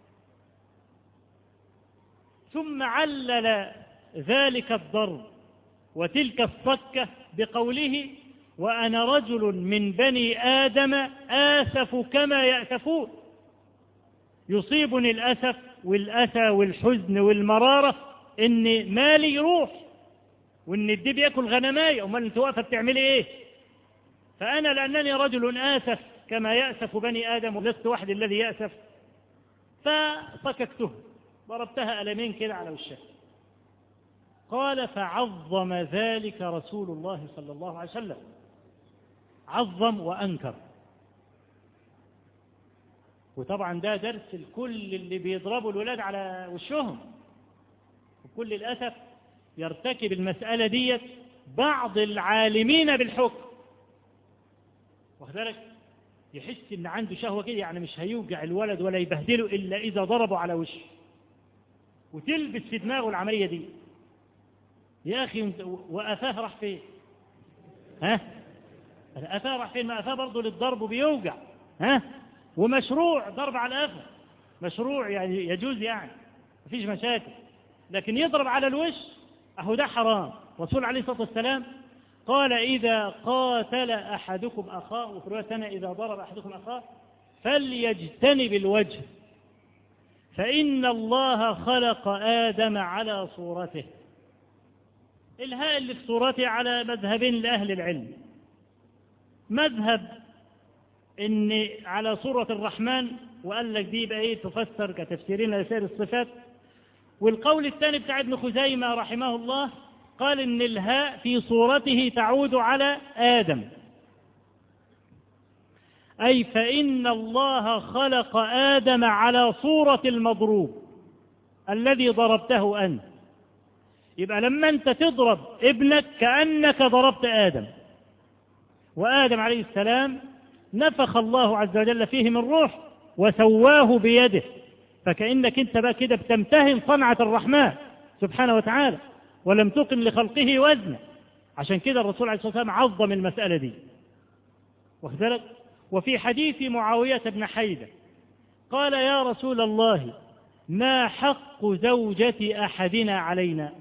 Speaker 2: ثم علل ذلك الضرب وتلك الصكة بقوله وأنا رجل من بني آدم آسف كما يأسفون يصيبني الأسف والأسى والحزن والمرارة إن مالي يروح وإن الدب يأكل غنماي أمال أنت واقفة بتعملي إيه فأنا لأنني رجل آسف كما يأسف بني آدم ولست وحد الذي يأسف فصككته ضربتها ألمين كده على وشها قال فعظم ذلك رسول الله صلى الله عليه وسلم عظم وأنكر وطبعا ده درس الكل اللي بيضربوا الولاد على وشهم وكل الأسف يرتكب المسألة ديت بعض العالمين بالحكم واخد بالك يحس ان عنده شهوة كده يعني مش هيوجع الولد ولا يبهدله إلا إذا ضربوا على وشه وتلبس في دماغه العملية دي يا أخي وأفاه راح فين ها أفاه راح فين ما أفاه برضه للضرب وبيوجع ها ومشروع ضرب على الأفة مشروع يعني يجوز يعني مفيش مشاكل لكن يضرب على الوش أهو ده حرام رسول عليه الصلاة والسلام قال إذا قاتل أحدكم أخاه وفي رواية ثانية إذا ضرب أحدكم أخاه فليجتنب الوجه فإن الله خلق آدم على صورته الهاء اللي في صورته على مذهبين لأهل العلم مذهب إن على صورة الرحمن وقال لك دي بقى إيه تفسر كتفسيرين لسائر الصفات والقول الثاني بتاع ابن خزيمة رحمه الله قال إن الهاء في صورته تعود على آدم أي فإن الله خلق آدم على صورة المضروب الذي ضربته أنت يبقى لما أنت تضرب ابنك كأنك ضربت آدم وآدم عليه السلام نفخ الله عز وجل فيه من روح وسواه بيده فكأنك أنت بقى كده بتمتهن صنعة الرحمن سبحانه وتعالى ولم تقم لخلقه وزنا عشان كده الرسول عليه الصلاة والسلام عظم المسألة دي واخد بالك وفي حديث معاوية بن حيدة قال يا رسول الله ما حق زوجة أحدنا علينا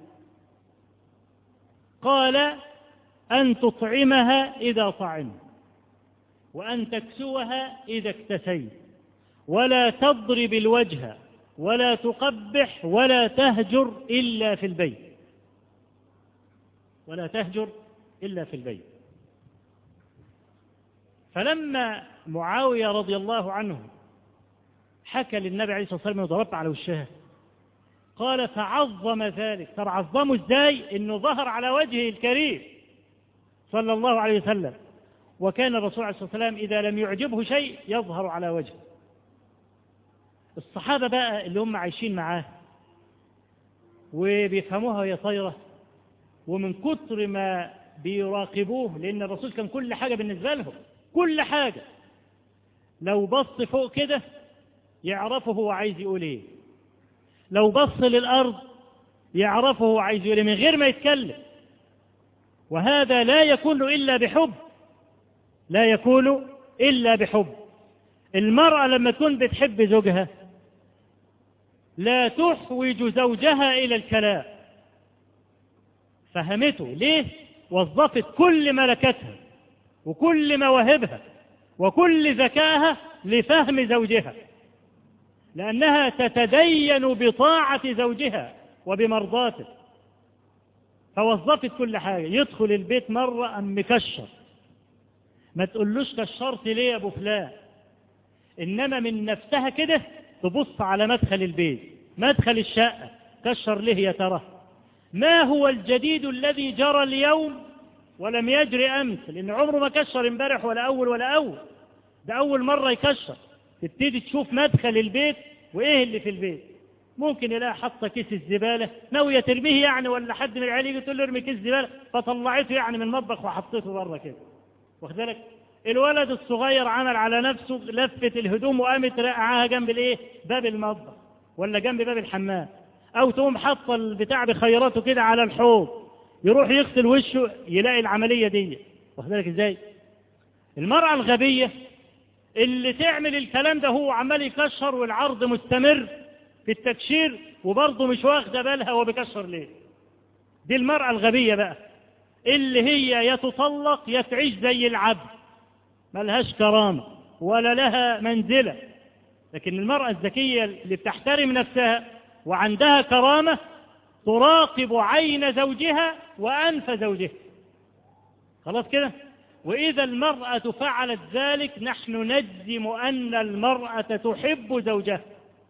Speaker 2: قال أن تطعمها إذا طعمت وأن تكسوها إذا اكتسيت ولا تضرب الوجه ولا تقبح ولا تهجر إلا في البيت ولا تهجر إلا في البيت فلما معاوية رضي الله عنه حكى للنبي عليه الصلاة والسلام انه ضربت على وشها قال فعظم ذلك ترى عظمه ازاي انه ظهر على وجهه الكريم صلى الله عليه وسلم وكان الرسول عليه الصلاة والسلام إذا لم يعجبه شيء يظهر على وجهه الصحابة بقى اللي هم عايشين معاه وبيفهموها وهي طايرة ومن كتر ما بيراقبوه لأن الرسول كان كل حاجة بالنسبة لهم كل حاجة لو بص فوق كده يعرفه هو عايز يقول ايه لو بص للأرض يعرفه هو عايز يقول ايه من غير ما يتكلم وهذا لا يكون إلا بحب لا يكون إلا بحب المرأة لما تكون بتحب زوجها لا تحوج زوجها إلى الكلام فهمته ليه وظفت كل ملكتها وكل مواهبها وكل ذكائها لفهم زوجها لأنها تتدين بطاعة زوجها وبمرضاته فوظفت كل حاجة يدخل البيت مرة أم مكشر ما تقولوش كشرت ليه يا أبو فلان إنما من نفسها كده تبص على مدخل البيت مدخل الشقة كشر ليه يا ترى ما هو الجديد الذي جرى اليوم ولم يجري أمس لأن عمره ما كشر امبارح ولا أول ولا أول ده أول مرة يكشر تبتدي تشوف مدخل البيت وإيه اللي في البيت ممكن يلاقي حاطه كيس الزبالة ناوية ترميه يعني ولا حد من العيال يجي تقول له ارمي كيس زبالة فطلعته يعني من المطبخ وحطيته بره كده واخد بالك الولد الصغير عمل على نفسه لفة الهدوم وقامت رقعاها جنب الايه باب المطبخ ولا جنب باب الحمام او تقوم حاطه البتاع بخيراته كده على الحوض يروح يغسل وشه يلاقي العملية دي واخد بالك ازاي المرأة الغبية اللي تعمل الكلام ده هو عمال يكشر والعرض مستمر في التكشير وبرضه مش واخده بالها هو بيكشر ليه دي المرأة الغبية بقى اللي هي يتطلق يتعيش زي العبد ملهاش كرامة ولا لها منزلة لكن المرأة الذكية اللي بتحترم نفسها وعندها كرامة تراقب عين زوجها وأنف زوجها خلاص كده وإذا المرأة فعلت ذلك نحن نجزم أن المرأة تحب زوجها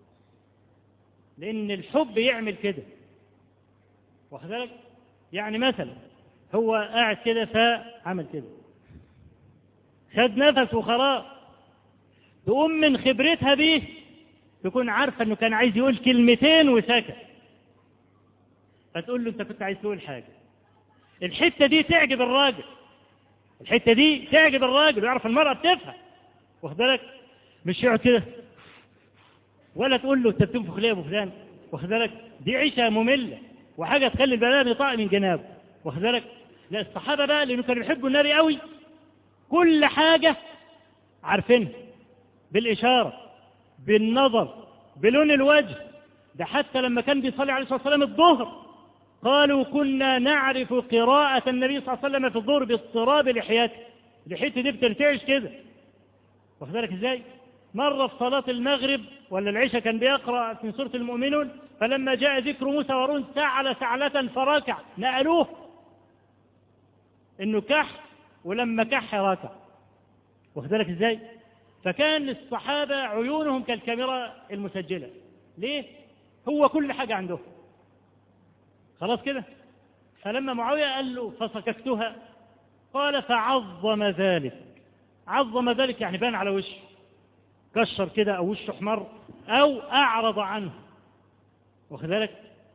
Speaker 2: لأن الحب يعمل كده واخد بالك يعني مثلا هو قاعد كده فعمل كده خد نفس وخلاص تقوم من خبرتها بيه تكون عارفة انه كان عايز يقول كلمتين وسكت فتقول له انت كنت عايز تقول حاجة الحتة دي تعجب الراجل الحتة دي تعجب الراجل ويعرف المرأة بتفهم واخد بالك مش يقعد كده ولا تقول له انت بتنفخ ليه يا ابو فلان واخد بالك دي عيشه ممله وحاجه تخلي البنات يطاع من جنابه واخد بالك لا الصحابه بقى لانه كانوا بيحبوا النبي قوي كل حاجه عارفينها بالاشاره بالنظر بلون الوجه ده حتى لما كان بيصلي عليه الصلاه والسلام الظهر قالوا كنا نعرف قراءة النبي صلى الله عليه وسلم في الظهر باضطراب لحيته لحيته دي بترتعش كده واخد بالك ازاي؟ مرة في صلاة المغرب ولا العشاء كان بيقرأ في سورة المؤمنون فلما جاء ذكر موسى وارون سعل سعلة فركع نقلوه انه كح ولما كح ركع واخد بالك ازاي؟ فكان الصحابة عيونهم كالكاميرا المسجلة ليه؟ هو كل حاجة عنده خلاص كده فلما معاوية قال له فصككتها قال فعظم ذلك عظم ذلك يعني بان على وشه كشر كده أو وشه احمر أو أعرض عنه واخد بالك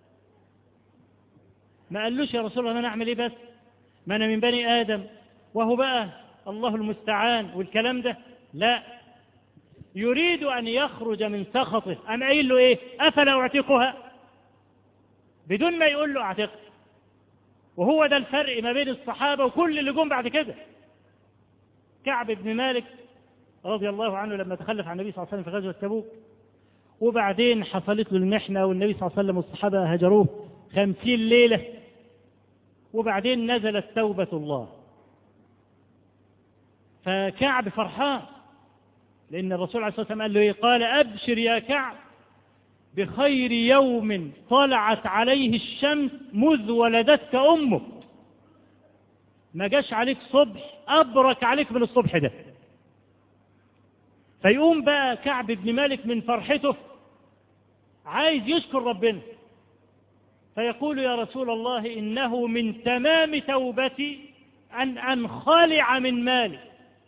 Speaker 2: ما قالوش يا رسول الله أنا أعمل إيه بس ما أنا من بني آدم وهو بقى الله المستعان والكلام ده لا يريد أن يخرج من سخطه أم قايل له إيه أفلا أعتقها بدون ما يقول له أعتق وهو ده الفرق ما بين الصحابة وكل اللي جم بعد كده كعب بن مالك رضي الله عنه لما تخلف عن النبي صلى الله عليه وسلم في غزوة تبوك وبعدين حصلت له المحنة والنبي صلى الله عليه وسلم والصحابة هجروه خمسين ليلة وبعدين نزلت توبة الله فكعب فرحان لأن الرسول عليه الصلاة والسلام قال له إيه؟ قال أبشر يا كعب بخير يوم طلعت عليه الشمس مذ ولدتك أمك ما جاش عليك صبح أبرك عليك من الصبح ده فيقوم بقى كعب بن مالك من فرحته عايز يشكر ربنا فيقول يا رسول الله إنه من تمام توبتي أن أنخلع من مالي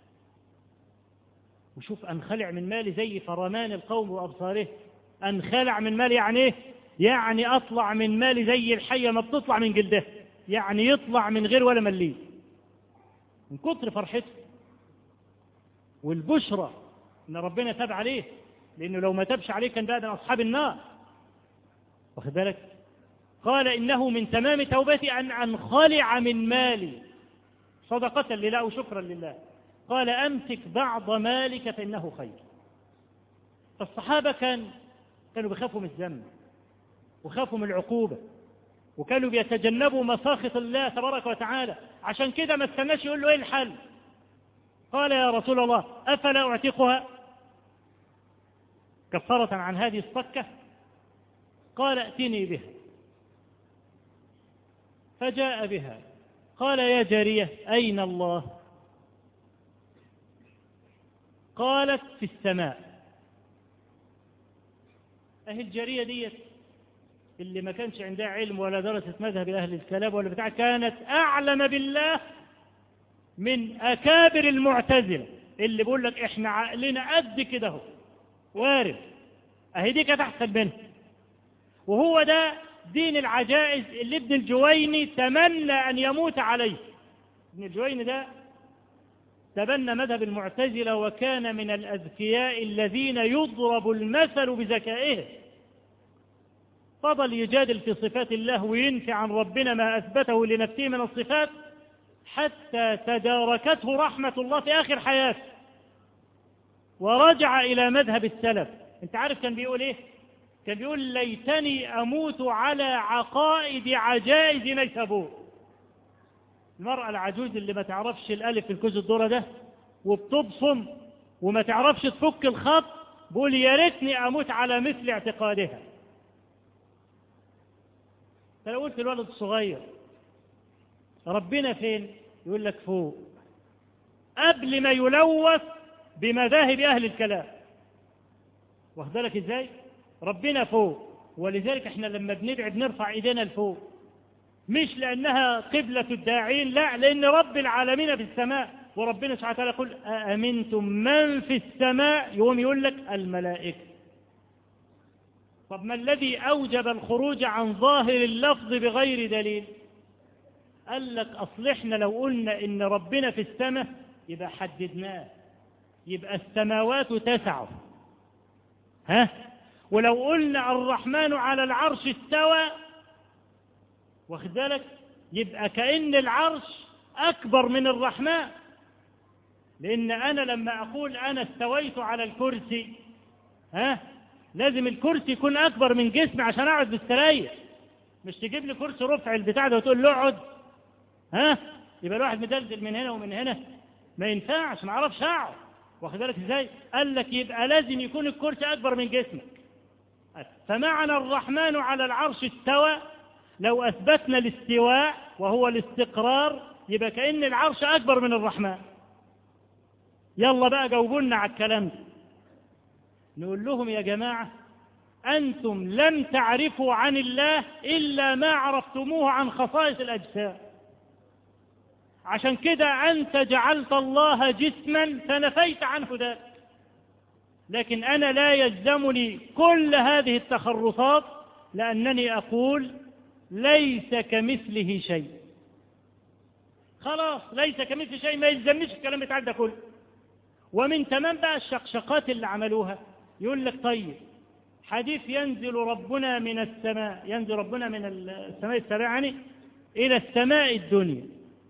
Speaker 2: وشوف أنخلع من مالي زي فرمان القوم وأبصاره أنخلع من مالي يعني إيه؟ يعني أطلع من مالي زي الحية ما بتطلع من جلدها يعني يطلع من غير ولا مليه من كتر فرحته والبشرى ان ربنا تاب عليه لانه لو ما تابش عليه كان بقى من اصحاب النار واخد بالك قال انه من تمام توبتي ان انخلع من مالي صدقة لله وشكرا لله قال امسك بعض مالك فانه خير فالصحابة كان كانوا بيخافوا من الذنب وخافوا من العقوبة وكانوا بيتجنبوا مساخط الله تبارك وتعالى عشان كده ما استناش يقول له ايه الحل قال يا رسول الله افلا اعتقها كفارة عن هذه الصكة قال ائتني بها فجاء بها قال يا جارية أين الله قالت في السماء أهي الجارية ديت اللي ما كانش عندها علم ولا درست مذهب أهل الكلام ولا بتاع كانت أعلم بالله من أكابر المعتزلة اللي بيقول لك إحنا عقلنا قد كده اهو وارد أهي دي كانت أحسن منها وهو ده دين العجائز اللي ابن الجويني تمنى أن يموت عليه ابن الجويني ده تبنى مذهب المعتزلة وكان من الأذكياء الذين يضرب المثل بذكائهم فضل يجادل في صفات الله وينفي عن ربنا ما أثبته لنفسه من الصفات حتى تداركته رحمة الله في آخر حياته ورجع إلى مذهب السلف أنت عارف كان بيقول إيه كان بيقول ليتني أموت على عقائد عجائز نيسابور المرأة العجوز اللي ما تعرفش الألف في الكوز الدورة ده وبتبصم وما تعرفش تفك الخط بقول يا ريتني أموت على مثل اعتقادها فلو قلت الولد الصغير ربنا فين يقول لك فوق قبل ما يلوث بمذاهب أهل الكلام واخد بالك ازاي ربنا فوق ولذلك احنا لما بندعي بنرفع ايدينا لفوق مش لانها قبلة الداعين لا لان رب العالمين في السماء وربنا سبحانه وتعالى يقول أأمنتم من في السماء يقوم يقول لك الملائكة طب ما الذي أوجب الخروج عن ظاهر اللفظ بغير دليل قال لك أصل احنا لو قلنا إن ربنا في السماء يبقى حددناه يبقى السماوات تسع ها ولو قلنا الرحمن على العرش استوى واخد بالك يبقى كأن العرش أكبر من الرحمن لأن أنا لما أقول أنا استويت على الكرسي ها لازم الكرسي يكون أكبر من جسمي عشان أقعد بالسراير مش تجيب لي كرسي رفع البتاع ده وتقول له اقعد ها يبقى الواحد مدلدل من هنا ومن هنا ما ينفعش ما اعرفش اقعد واخد بالك ازاي قال لك يبقى لازم يكون الكرسي اكبر من جسمك فمعنى الرحمن على العرش استوى لو اثبتنا الاستواء وهو الاستقرار يبقى كأن العرش اكبر من الرحمن يلا بقى جاوبونا على الكلام ده نقول لهم يا جماعة أنتم لم تعرفوا عن الله إلا ما عرفتموه عن خصائص الأجسام عشان كده أنت جعلت الله جسما فنفيت عنه ذلك لكن أنا لا يلزمني كل هذه التخرصات لأنني أقول ليس كمثله شيء خلاص ليس كمثل شيء ما يلزمنيش الكلام بتاع ده كله ومن تمام بقى الشقشقات اللي عملوها يقول لك طيب حديث ينزل ربنا من السماء ينزل ربنا من السماء السابعة يعني إلى السماء الدنيا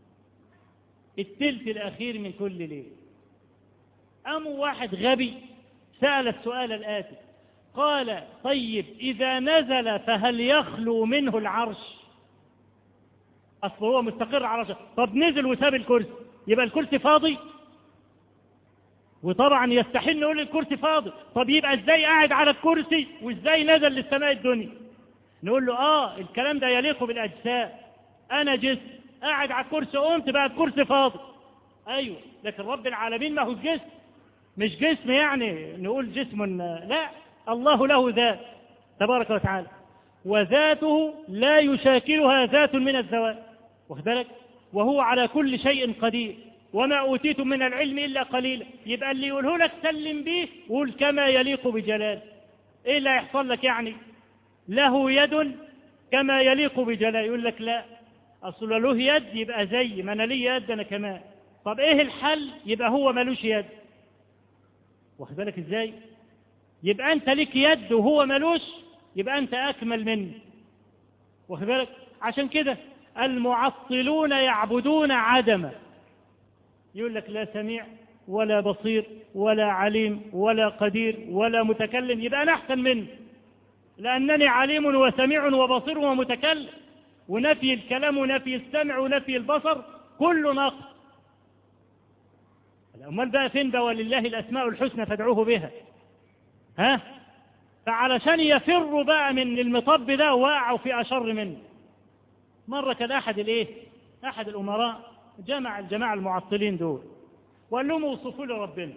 Speaker 2: التلت الأخير من كل ليل قام واحد غبي سأل السؤال الآتي قال طيب إذا نزل فهل يخلو منه العرش أصل هو مستقر على عرشه طب نزل وساب الكرسي يبقى الكرسي فاضي وطبعا يستحيل نقول الكرسي فاضي طب يبقى ازاي قاعد على الكرسي وازاي نزل للسماء الدنيا نقول له اه الكلام ده يليق بالاجساد انا جسم قاعد على الكرسي قمت بقى الكرسي فاضي ايوه لكن رب العالمين ما هو جسم مش جسم يعني نقول جسم لا الله له ذات تبارك وتعالى وذاته لا يشاكلها ذات من الذوات واخد بالك وهو على كل شيء قدير وما أوتيتم من العلم إلا قليلا يبقى اللي يقوله لك سلم به قول كما يليق بجلال إيه اللي هيحصل لك يعني له يد كما يليق بجلال يقول لك لا أصل له يد يبقى زي ما أنا لي يد أنا كمان طب إيه الحل يبقى هو ملوش يد واخد بالك إزاي يبقى أنت لك يد وهو ملوش يبقى أنت أكمل منه واخد بالك عشان كده المعطلون يعبدون عدما يقول لك لا سميع ولا بصير ولا عليم ولا قدير ولا متكلم يبقى أنا أحسن منه لأنني عليم وسميع وبصير ومتكلم ونفي الكلام ونفي السمع ونفي البصر كل نقص أمال بقى فين بقى ولله الأسماء الحسنى فادعوه بها ها فعلشان يفروا بقى من المطب ده وقعوا في أشر منه مرة كان أحد الإيه أحد الأمراء جمع الجماعة المعطلين دول وقال لهم اوصفوا لي ربنا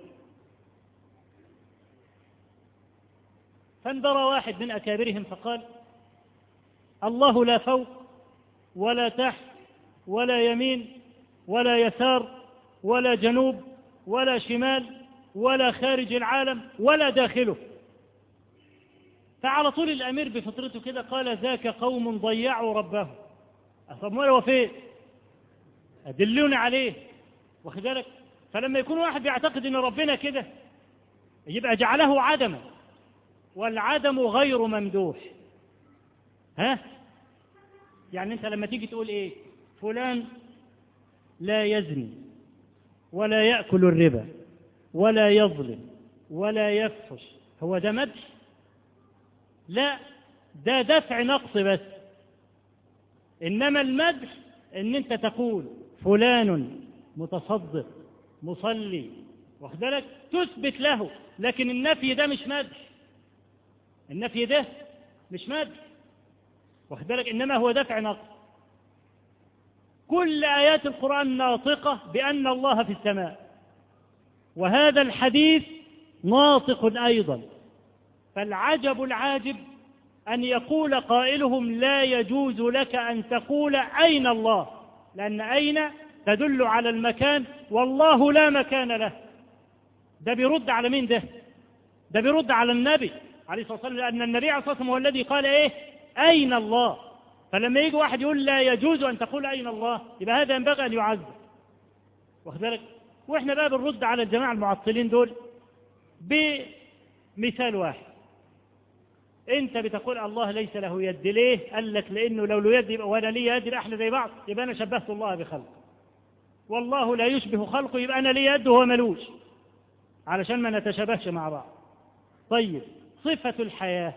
Speaker 2: فانبرى واحد من أكابرهم فقال الله لا فوق ولا تحت ولا يمين ولا يسار ولا جنوب ولا شمال ولا خارج العالم ولا داخله فعلى طول الأمير بفطرته كده قال ذاك قوم ضيعوا ربهم طب ما هو فين أدلوني عليه واخد بالك فلما يكون واحد يعتقد ان ربنا كده يبقى جعله عدما والعدم غير ممدوح ها يعني انت لما تيجي تقول ايه فلان لا يزني ولا ياكل الربا ولا يظلم ولا يفحش هو ده مدح لا ده دفع نقص بس انما المدح ان انت تقول فلان متصدق مصلي واخد بالك تثبت له لكن النفي ده مش مدح النفي ده مش مدح واخد بالك انما هو دفع نقص كل ايات القران ناطقه بان الله في السماء وهذا الحديث ناطق ايضا فالعجب العاجب ان يقول قائلهم لا يجوز لك ان تقول اين الله لان اين تدل على المكان والله لا مكان له ده بيرد على مين ده ده بيرد على النبي عليه الصلاه والسلام لان النبي عليه الصلاه والسلام هو الذي قال ايه اين الله فلما يجي واحد يقول لا يجوز ان تقول اين الله يبقى هذا ينبغي ان يعذب واخد بالك واحنا بقى بنرد على الجماعه المعطلين دول بمثال واحد انت بتقول الله ليس له يد ليه قال لك لانه لو له يد يبقى وانا لي يد يبقى احنا زي بعض يبقى انا شبهت الله بخلقه والله لا يشبه خلقه يبقى انا لي يد وهو ملوش علشان ما نتشابهش مع بعض طيب صفة الحياة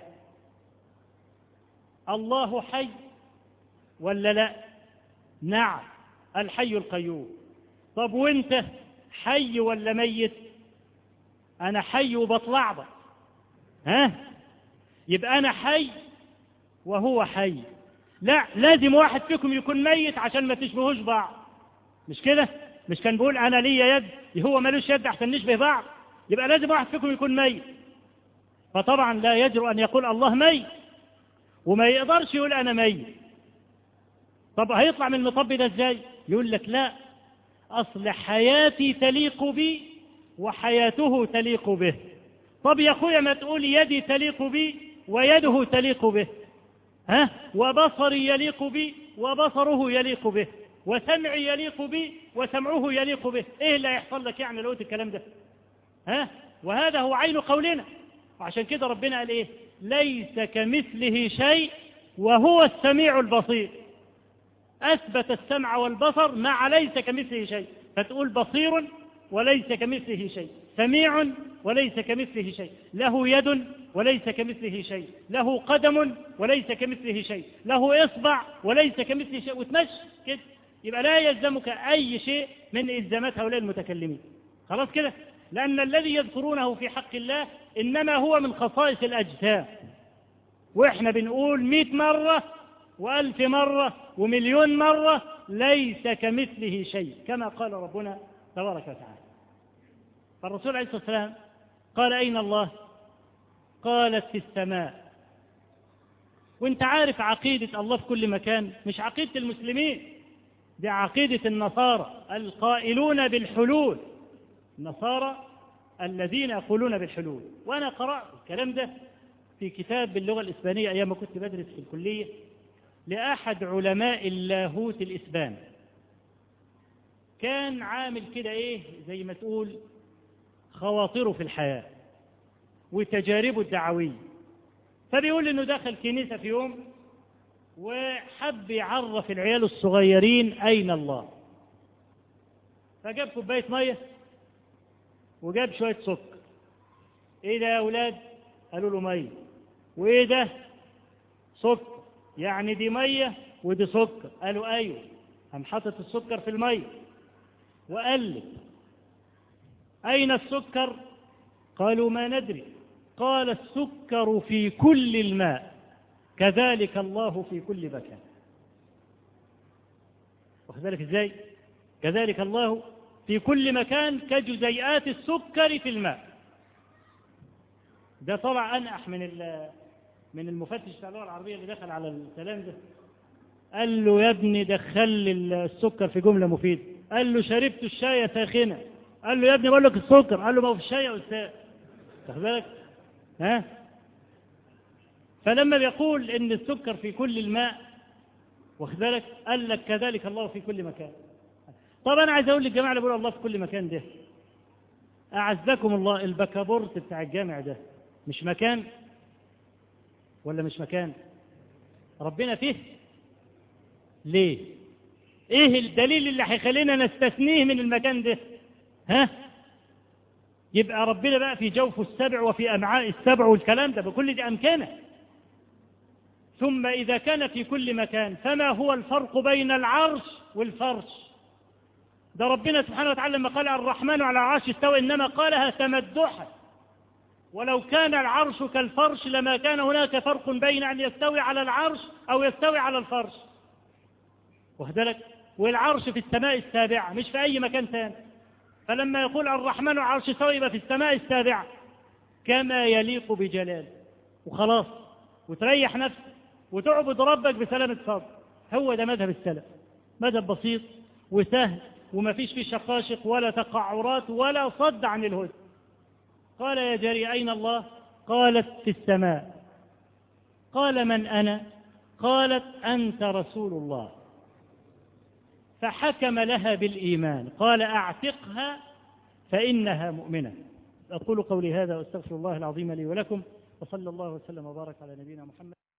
Speaker 2: الله حي ولا لا نعم الحي القيوم طب وانت حي ولا ميت انا حي وبطلعبك ها يبقى انا حي وهو حي لا لازم واحد فيكم يكون ميت عشان ما تشبهوش بعض مش كده مش كان بيقول انا ليا يد هو ملوش يد عشان نشبه بعض يبقى لازم واحد فيكم يكون ميت فطبعا لا يجرؤ ان يقول الله ميت وما يقدرش يقول انا ميت طب هيطلع من المطب ده ازاي يقول لك لا اصل حياتي تليق بي وحياته تليق به طب يا اخويا ما تقول يدي تليق بي ويده تليق به ها وبصري يليق بي وبصره يليق به وسمعي يليق بي وسمعه يليق به ايه اللي هيحصل لك يعني لو قلت الكلام ده ها وهذا هو عين قولنا وعشان كده ربنا قال ايه ليس كمثله شيء وهو السميع البصير اثبت السمع والبصر مع ليس كمثله شيء فتقول بصير وليس كمثله شيء سميع وليس كمثله شيء له يد وليس كمثله شيء له قدم وليس كمثله شيء له اصبع وليس كمثله شيء وتمشي كده يبقى لا يلزمك اي شيء من الزامات هؤلاء المتكلمين خلاص كده لأن الذي يذكرونه في حق الله إنما هو من خصائص الأجسام وإحنا بنقول مئة مرة وألف مرة ومليون مرة ليس كمثله شيء كما قال ربنا تبارك وتعالى فالرسول عليه الصلاة والسلام قال أين الله قالت في السماء وانت عارف عقيدة الله في كل مكان مش عقيدة المسلمين دي عقيدة النصارى القائلون بالحلول النصارى الذين يقولون بالحلول وأنا قرأت الكلام ده في كتاب باللغة الإسبانية أيام ما كنت بدرس في الكلية لأحد علماء اللاهوت الإسبان كان عامل كده إيه زي ما تقول خواطره في الحياة وتجاربه الدعوية فبيقول إنه دخل كنيسة في يوم وحب يعرف العيال الصغيرين أين الله فجاب كوباية مية وجاب شوية سكر إيه ده يا أولاد؟ قالوا له مية وإيه ده؟ سكر يعني دي مية ودي سكر قالوا أيوه قام حاطط السكر في المية وقلب أين السكر؟ قالوا ما ندري قال السكر في كل الماء كذلك الله في كل مكان واخد بالك ازاي كذلك الله في كل مكان كجزيئات السكر في الماء ده طلع انقح من من المفتش بتاع اللغه العربيه اللي دخل على الكلام ده قال له يا ابني دخل لي السكر في جمله مفيده قال له شربت الشاي ساخنه قال له يا ابني بقول لك السكر قال له ما هو في الشاي يا استاذ واخد بالك ها فلما بيقول ان السكر في كل الماء واخد بالك قال لك كذلك الله في كل مكان طب انا عايز اقول للجماعه اللي بيقولوا الله في كل مكان ده اعزكم الله البكابورت بتاع الجامع ده مش مكان ولا مش مكان ربنا فيه ليه ايه الدليل اللي هيخلينا نستثنيه من المكان ده ها يبقى ربنا بقى في جوف السبع وفي امعاء السبع والكلام ده بكل دي امكنه ثم اذا كان في كل مكان فما هو الفرق بين العرش والفرش ده ربنا سبحانه وتعالى لما قال الرحمن على العرش استوى انما قالها تمدحا ولو كان العرش كالفرش لما كان هناك فرق بين ان يستوي على العرش او يستوي على الفرش وهذلك والعرش في السماء السابعه مش في اي مكان ثاني فلما يقول الرحمن على العرش استوى يبقى في السماء السابعه كما يليق بجلاله وخلاص وتريح نفسك وتعبد ربك بسلامة صدر هو ده مذهب السلف مذهب بسيط وسهل وما فيش فيه شقاشق ولا تقعرات ولا صد عن الهدى قال يا جري أين الله قالت في السماء قال من أنا قالت أنت رسول الله فحكم لها بالإيمان قال أعتقها فإنها مؤمنة أقول قولي هذا وأستغفر الله العظيم لي ولكم وصلى الله وسلم وبارك على نبينا محمد